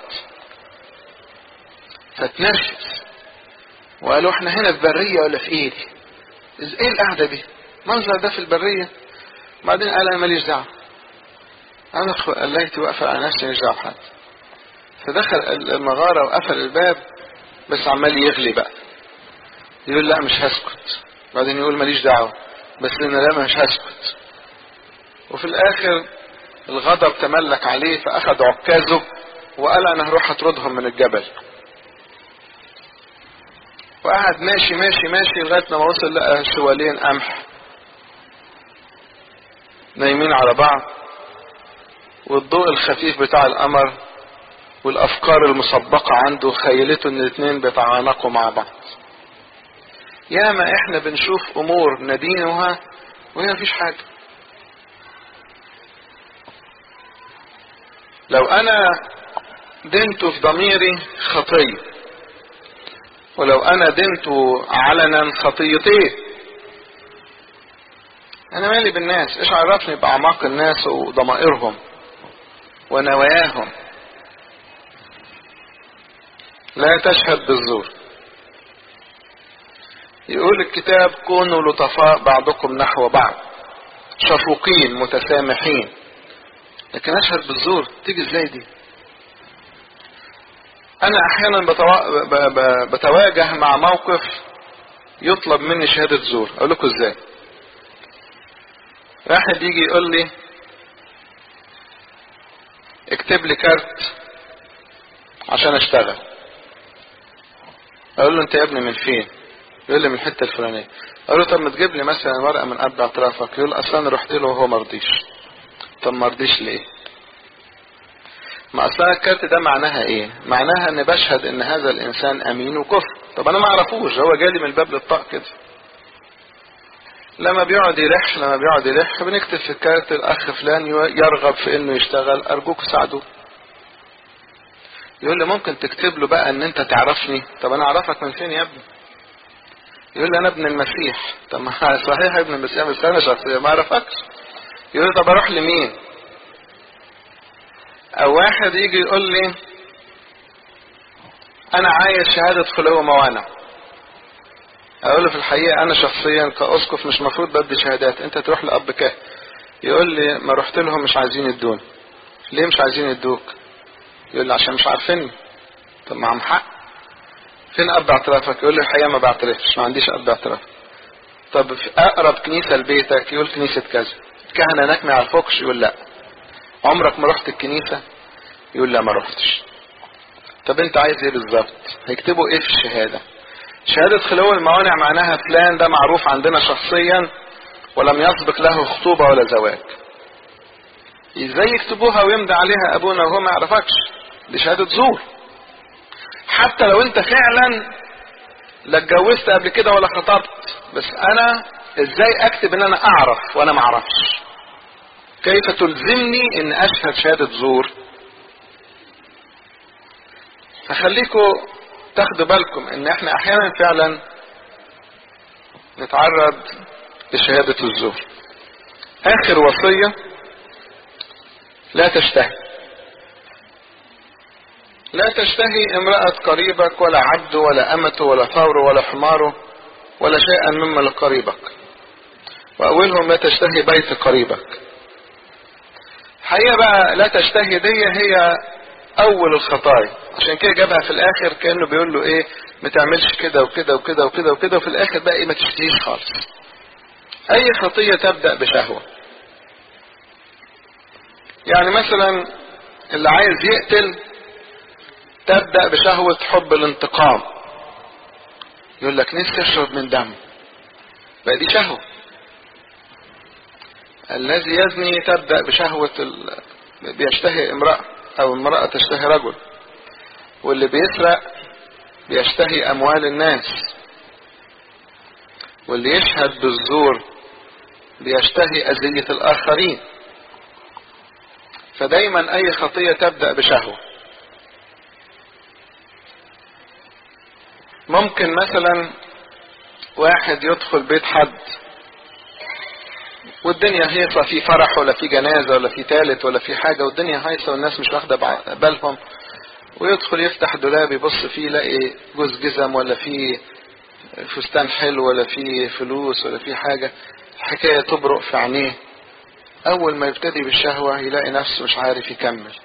فتنرفز وقالوا احنا هنا في برية ولا في ايه دي ايه القعدة دي منظر ده في البرية بعدين قال انا ماليش دعوة انا قليت واقفل على نفسي ماليش دعوة بحد فدخل المغارة وقفل الباب بس عمال يغلي بقى يقول لا مش هسكت بعدين يقول ماليش دعوة بس انا لا مش هسكت وفي الاخر الغضب تملك عليه فاخذ عكازه وقال انا هروح اطردهم من الجبل وقعد ماشي ماشي ماشي لغايه ما وصل لقى شوالين قمح نايمين على بعض والضوء الخفيف بتاع القمر والافكار المسبقه عنده خيلته ان الاثنين بيتعانقوا مع بعض ياما احنا بنشوف امور ندينها وهي مفيش حاجه لو انا دنت في ضميري خطيه ولو انا دنت علنا خطيتين انا مالي بالناس ايش عرفني باعماق الناس وضمائرهم ونواياهم لا تشهد بالزور يقول الكتاب كونوا لطفاء بعضكم نحو بعض شفوقين متسامحين لكن اشهد بالزور تيجي ازاي دي انا احيانا بتوا... ب... ب... بتواجه مع موقف يطلب مني شهادة زور اقول لكم ازاي واحد يجي يقول لي اكتب لي كارت عشان اشتغل اقول له انت يا ابني من فين يقول لي من الحته الفلانيه اقول له طب ما تجيب لي مثلا ورقه من قد اطرافك يقول اصلا انا رحت له وهو ما رضيش طب ما رضيش ليه ما اصلا الكارت ده معناها ايه معناها ان بشهد ان هذا الانسان امين وكفر طب انا ما اعرفوش هو جالي من الباب للطاق كده لما بيقعد يلح لما بيقعد يلح بنكتب في الكارت الاخ فلان يرغب في انه يشتغل ارجوك ساعدوه يقول لي ممكن تكتب له بقى ان انت تعرفني طب انا اعرفك من فين يا ابني يقول لي انا ابن المسيح طب ما صحيح ابن المسيح بس انا شخصيا ما اعرفكش يقول لي طب اروح لمين او واحد يجي يقول لي انا عايز شهادة خلو موانع اقول له في الحقيقة انا شخصيا كاسقف مش مفروض بدي شهادات انت تروح لاب كاهن يقول لي ما رحت لهم مش عايزين يدوني ليه مش عايزين يدوك يقول لي عشان مش عارفيني طب معهم حق فين اب اعترافك يقول لي الحقيقه ما بعترفش ما عنديش اب اعتراف طب في اقرب كنيسه لبيتك يقول كنيسه كذا الكهنه هناك ما يعرفوكش يقول لا عمرك ما رحت الكنيسه يقول لا ما رحتش طب انت عايز ايه بالظبط هيكتبوا ايه في الشهاده شهاده خلو الموانع معناها فلان ده معروف عندنا شخصيا ولم يسبق له خطوبه ولا زواج ازاي يكتبوها ويمضي عليها ابونا وهو ما يعرفكش دي شهاده زور حتى لو انت فعلا لا اتجوزت قبل كده ولا خطبت بس انا ازاي اكتب ان انا اعرف وانا ما اعرفش كيف تلزمني ان اشهد شهادة زور فخليكم تاخدوا بالكم ان احنا احيانا فعلا نتعرض لشهادة الزور اخر وصية لا تشتهي لا تشتهي امرأة قريبك ولا عبد ولا أمة ولا ثور ولا حمار ولا شيئا مما لقريبك وأولهم لا تشتهي بيت قريبك حقيقة بقى لا تشتهي دي هي أول الخطايا عشان كده جابها في الآخر كأنه بيقول له إيه ما تعملش كده وكده وكده وكده وكده وفي الآخر بقى إيه ما تشتهيش خالص أي خطية تبدأ بشهوة يعني مثلا اللي عايز يقتل تبدأ بشهوة حب الانتقام يقول لك نفسي اشرب من دم بقى دي شهوة الذي يزني تبدأ بشهوة ال... بيشتهي امرأة او امرأة تشتهي رجل واللي بيسرق بيشتهي اموال الناس واللي يشهد بالزور بيشتهي اذية الاخرين فدايما اي خطية تبدأ بشهوة ممكن مثلا واحد يدخل بيت حد والدنيا هيصة في فرح ولا في جنازة ولا في تالت ولا في حاجة والدنيا هيصة والناس مش واخدة بالهم ويدخل يفتح دولاب يبص فيه يلاقي جوز جزم ولا في فستان حلو ولا في فلوس ولا في حاجة الحكاية تبرق في عينيه أول ما يبتدي بالشهوة يلاقي نفسه مش عارف يكمل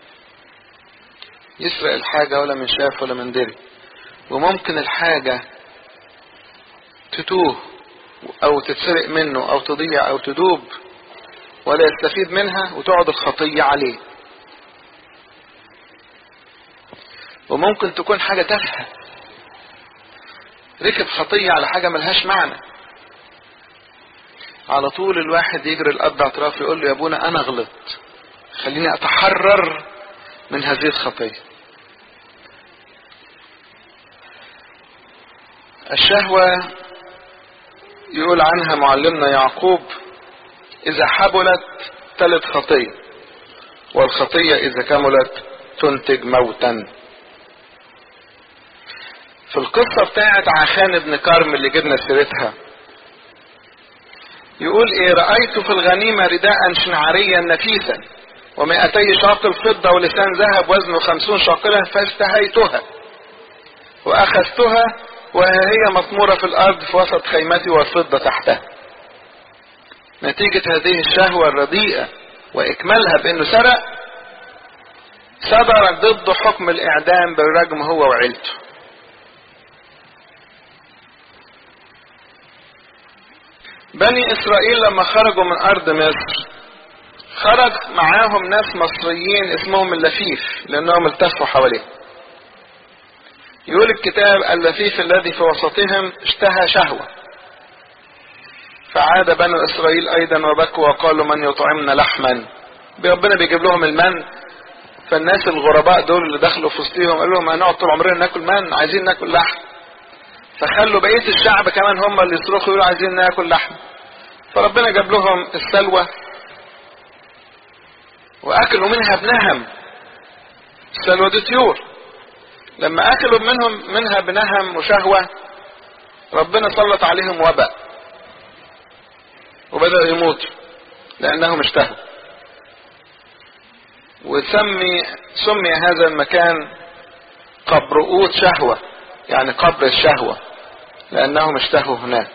يسرق الحاجة ولا من شاف ولا من دري وممكن الحاجة تتوه أو تتسرق منه أو تضيع أو تدوب ولا يستفيد منها وتقعد الخطية عليه وممكن تكون حاجة تافهة ركب خطية على حاجة ملهاش معنى على طول الواحد يجري الأب اعتراف يقول له يا ابونا أنا غلطت خليني أتحرر من هذه الخطية الشهوة يقول عنها معلمنا يعقوب إذا حبلت تلت خطية والخطية إذا كملت تنتج موتا في القصة بتاعت عخان ابن كرم اللي جبنا سيرتها يقول ايه رأيت في الغنيمة رداء شنعريا نفيسا ومائتي شاقل فضة ولسان ذهب وزنه خمسون شاقلا فاشتهيتها واخذتها وهي مطمورة في الارض في وسط خيمتي والفضة تحتها نتيجة هذه الشهوة الرديئة واكمالها بانه سرق صدر ضد حكم الاعدام بالرجم هو وعيلته بني اسرائيل لما خرجوا من ارض مصر خرج معاهم ناس مصريين اسمهم اللفيف لانهم التفوا حواليه يقول الكتاب اللفيف الذي في وسطهم اشتهى شهوة فعاد بنو اسرائيل ايضا وبكوا وقالوا من يطعمنا لحما ربنا بيجيب لهم المن فالناس الغرباء دول اللي دخلوا في وسطهم قالوا لهم هنقعد طول عمرنا ناكل من عايزين ناكل لحم فخلوا بقيه الشعب كمان هم اللي يصرخوا يقولوا عايزين ناكل لحم فربنا جاب لهم السلوى واكلوا منها بنهم السلوى دي طيور لما اكلوا منهم منها بنهم وشهوة ربنا سلط عليهم وباء وبدأوا يموتوا لانهم اشتهوا وسمي سمي هذا المكان قبر أوت شهوة يعني قبر الشهوة لأنهم اشتهوا هناك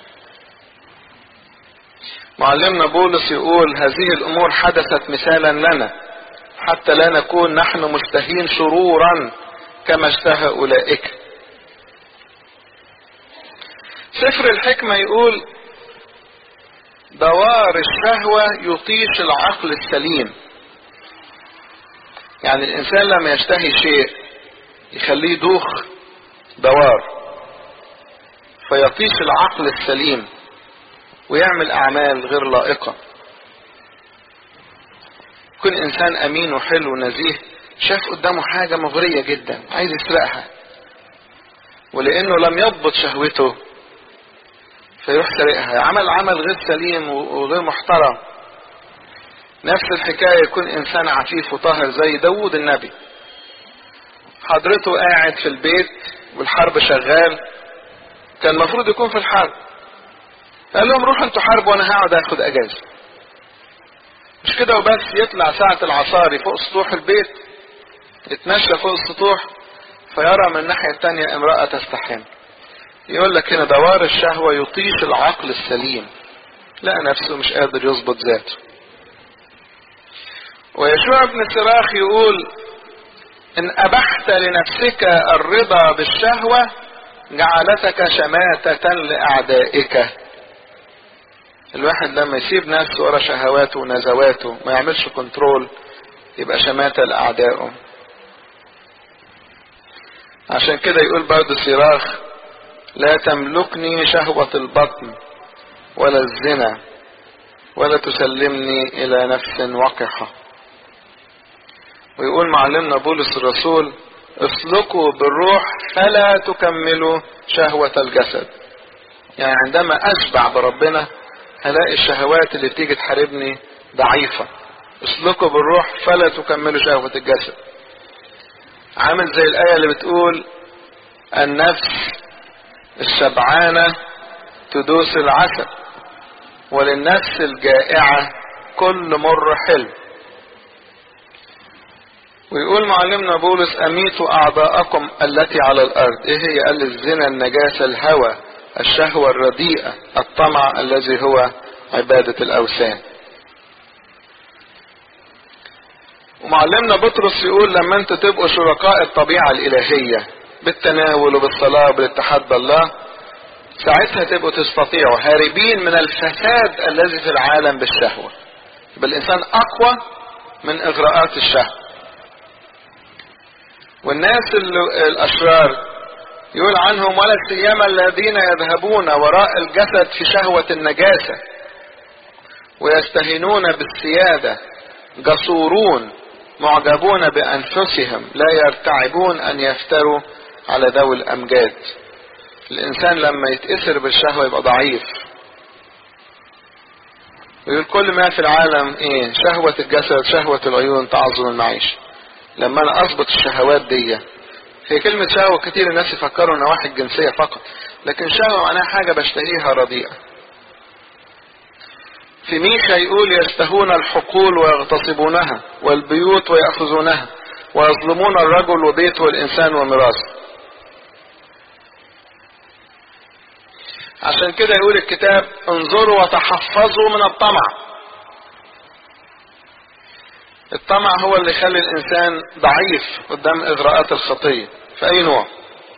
معلمنا بولس يقول هذه الأمور حدثت مثالا لنا حتى لا نكون نحن مشتهين شرورا كما اشتهى أولئك سفر الحكمة يقول دوار الشهوة يطيش العقل السليم يعني الإنسان لما يشتهي شيء يخليه يدوخ دوار فيطيش العقل السليم ويعمل أعمال غير لائقة يكون إنسان أمين وحلو ونزيه شاف قدامه حاجة مغرية جدا عايز يسرقها ولأنه لم يضبط شهوته فيروح سرقها عمل عمل غير سليم وغير محترم نفس الحكاية يكون إنسان عفيف وطاهر زي داوود النبي حضرته قاعد في البيت والحرب شغال كان المفروض يكون في الحرب قال لهم روحوا انتوا حرب وانا هقعد اخد اجازه مش كده وبس يطلع ساعة العصاري فوق سطوح البيت يتمشى فوق السطوح فيرى من الناحية التانية امرأة تستحم يقول لك هنا دوار الشهوة يطيش العقل السليم لقى نفسه مش قادر يظبط ذاته ويشوع بن سراخ يقول ان ابحت لنفسك الرضا بالشهوة جعلتك شماتة لاعدائك الواحد لما يسيب نفسه ورا شهواته ونزواته ما يعملش كنترول يبقى شماتة لاعدائه عشان كده يقول برضه صراخ لا تملكني شهوة البطن ولا الزنا ولا تسلمني الى نفس وقحة ويقول معلمنا بولس الرسول اسلكوا بالروح فلا تكملوا شهوة الجسد يعني عندما اشبع بربنا هلاقي الشهوات اللي بتيجي تحاربني ضعيفة اسلكوا بالروح فلا تكملوا شهوة الجسد عامل زي الآية اللي بتقول النفس الشبعانة تدوس العسل وللنفس الجائعة كل مر حلو ويقول معلمنا بولس أميتوا أعضاءكم التي على الأرض إيه هي قال الزنا النجاسة الهوى الشهوة الرديئة الطمع الذي هو عبادة الأوثان ومعلمنا بطرس يقول لما انتوا تبقوا شركاء الطبيعة الإلهية بالتناول وبالصلاة وبالاتحاد بالله ساعتها تبقوا تستطيعوا هاربين من الفساد الذي في العالم بالشهوة يبقى الإنسان أقوى من إغراءات الشهوة والناس الأشرار يقول عنهم ولا سيما الذين يذهبون وراء الجسد في شهوة النجاسة ويستهينون بالسيادة جسورون معجبون بأنفسهم لا يرتعبون أن يفتروا على ذوي الأمجاد الإنسان لما يتأثر بالشهوة يبقى ضعيف ويقول كل ما في العالم إيه شهوة الجسد شهوة العيون تعظم المعيشة لما أنا أضبط الشهوات دي هي كلمة شهوة كتير الناس يفكروا إنها واحد جنسية فقط لكن شهوة معناها حاجة بشتهيها رديئة في ميخا يقول يشتهون الحقول ويغتصبونها والبيوت ويأخذونها ويظلمون الرجل وبيته والإنسان وميراثه عشان كده يقول الكتاب انظروا وتحفظوا من الطمع الطمع هو اللي يخلي الإنسان ضعيف قدام إغراءات الخطية في أي نوع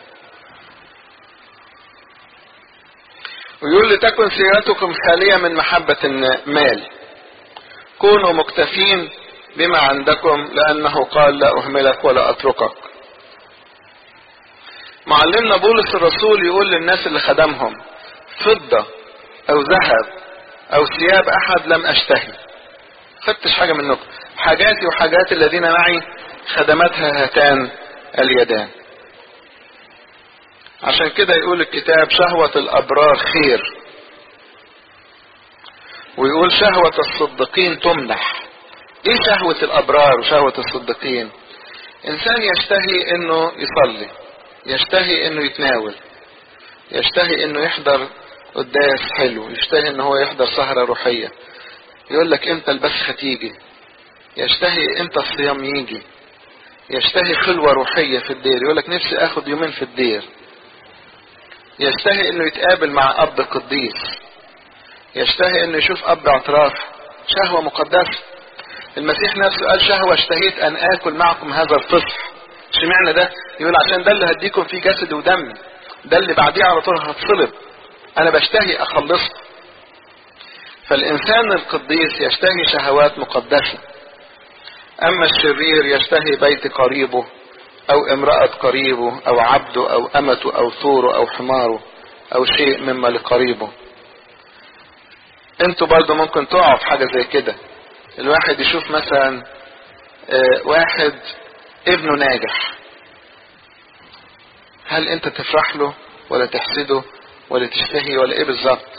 ويقول لتكن سيرتكم خالية من محبة المال كونوا مكتفين بما عندكم لأنه قال لا أهملك ولا أتركك معلمنا بولس الرسول يقول للناس اللي خدمهم فضة أو ذهب أو ثياب أحد لم أشتهي خدتش حاجة منكم حاجاتي وحاجات الذين معي خدمتها هاتان اليدان عشان كده يقول الكتاب شهوة الأبرار خير ويقول شهوة الصديقين تمنح ايه شهوة الأبرار وشهوة الصديقين إنسان يشتهي إنه يصلي يشتهي إنه يتناول يشتهي إنه يحضر قداس حلو يشتهي إنه هو يحضر سهرة روحية يقول لك إمتى البسخة تيجي يشتهي إمتى الصيام يجي يشتهي خلوة روحية في الدير يقول لك نفسي اخد يومين في الدير يشتهي انه يتقابل مع اب قديس يشتهي انه يشوف اب اعتراف شهوة مقدسة المسيح نفسه قال شهوة اشتهيت ان اكل معكم هذا الفصح اشمعنى ده يقول عشان ده اللي هديكم فيه جسد ودم ده اللي بعديه على طول هتصلب انا بشتهي اخلصه فالانسان القديس يشتهي شهوات مقدسة اما الشرير يشتهي بيت قريبه او امرأة قريبه او عبده او امته او ثوره او حماره او شيء مما لقريبه انتوا برضو ممكن تقعوا في حاجة زي كده الواحد يشوف مثلا اه واحد ابنه ناجح هل انت تفرح له ولا تحسده ولا تشتهي ولا ايه بالظبط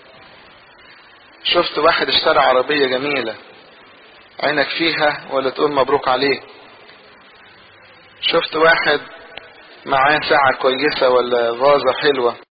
شفت واحد اشترى عربية جميلة عينك فيها ولا تقول مبروك عليه شفت واحد معاه ساعة كويسة ولا فازة حلوة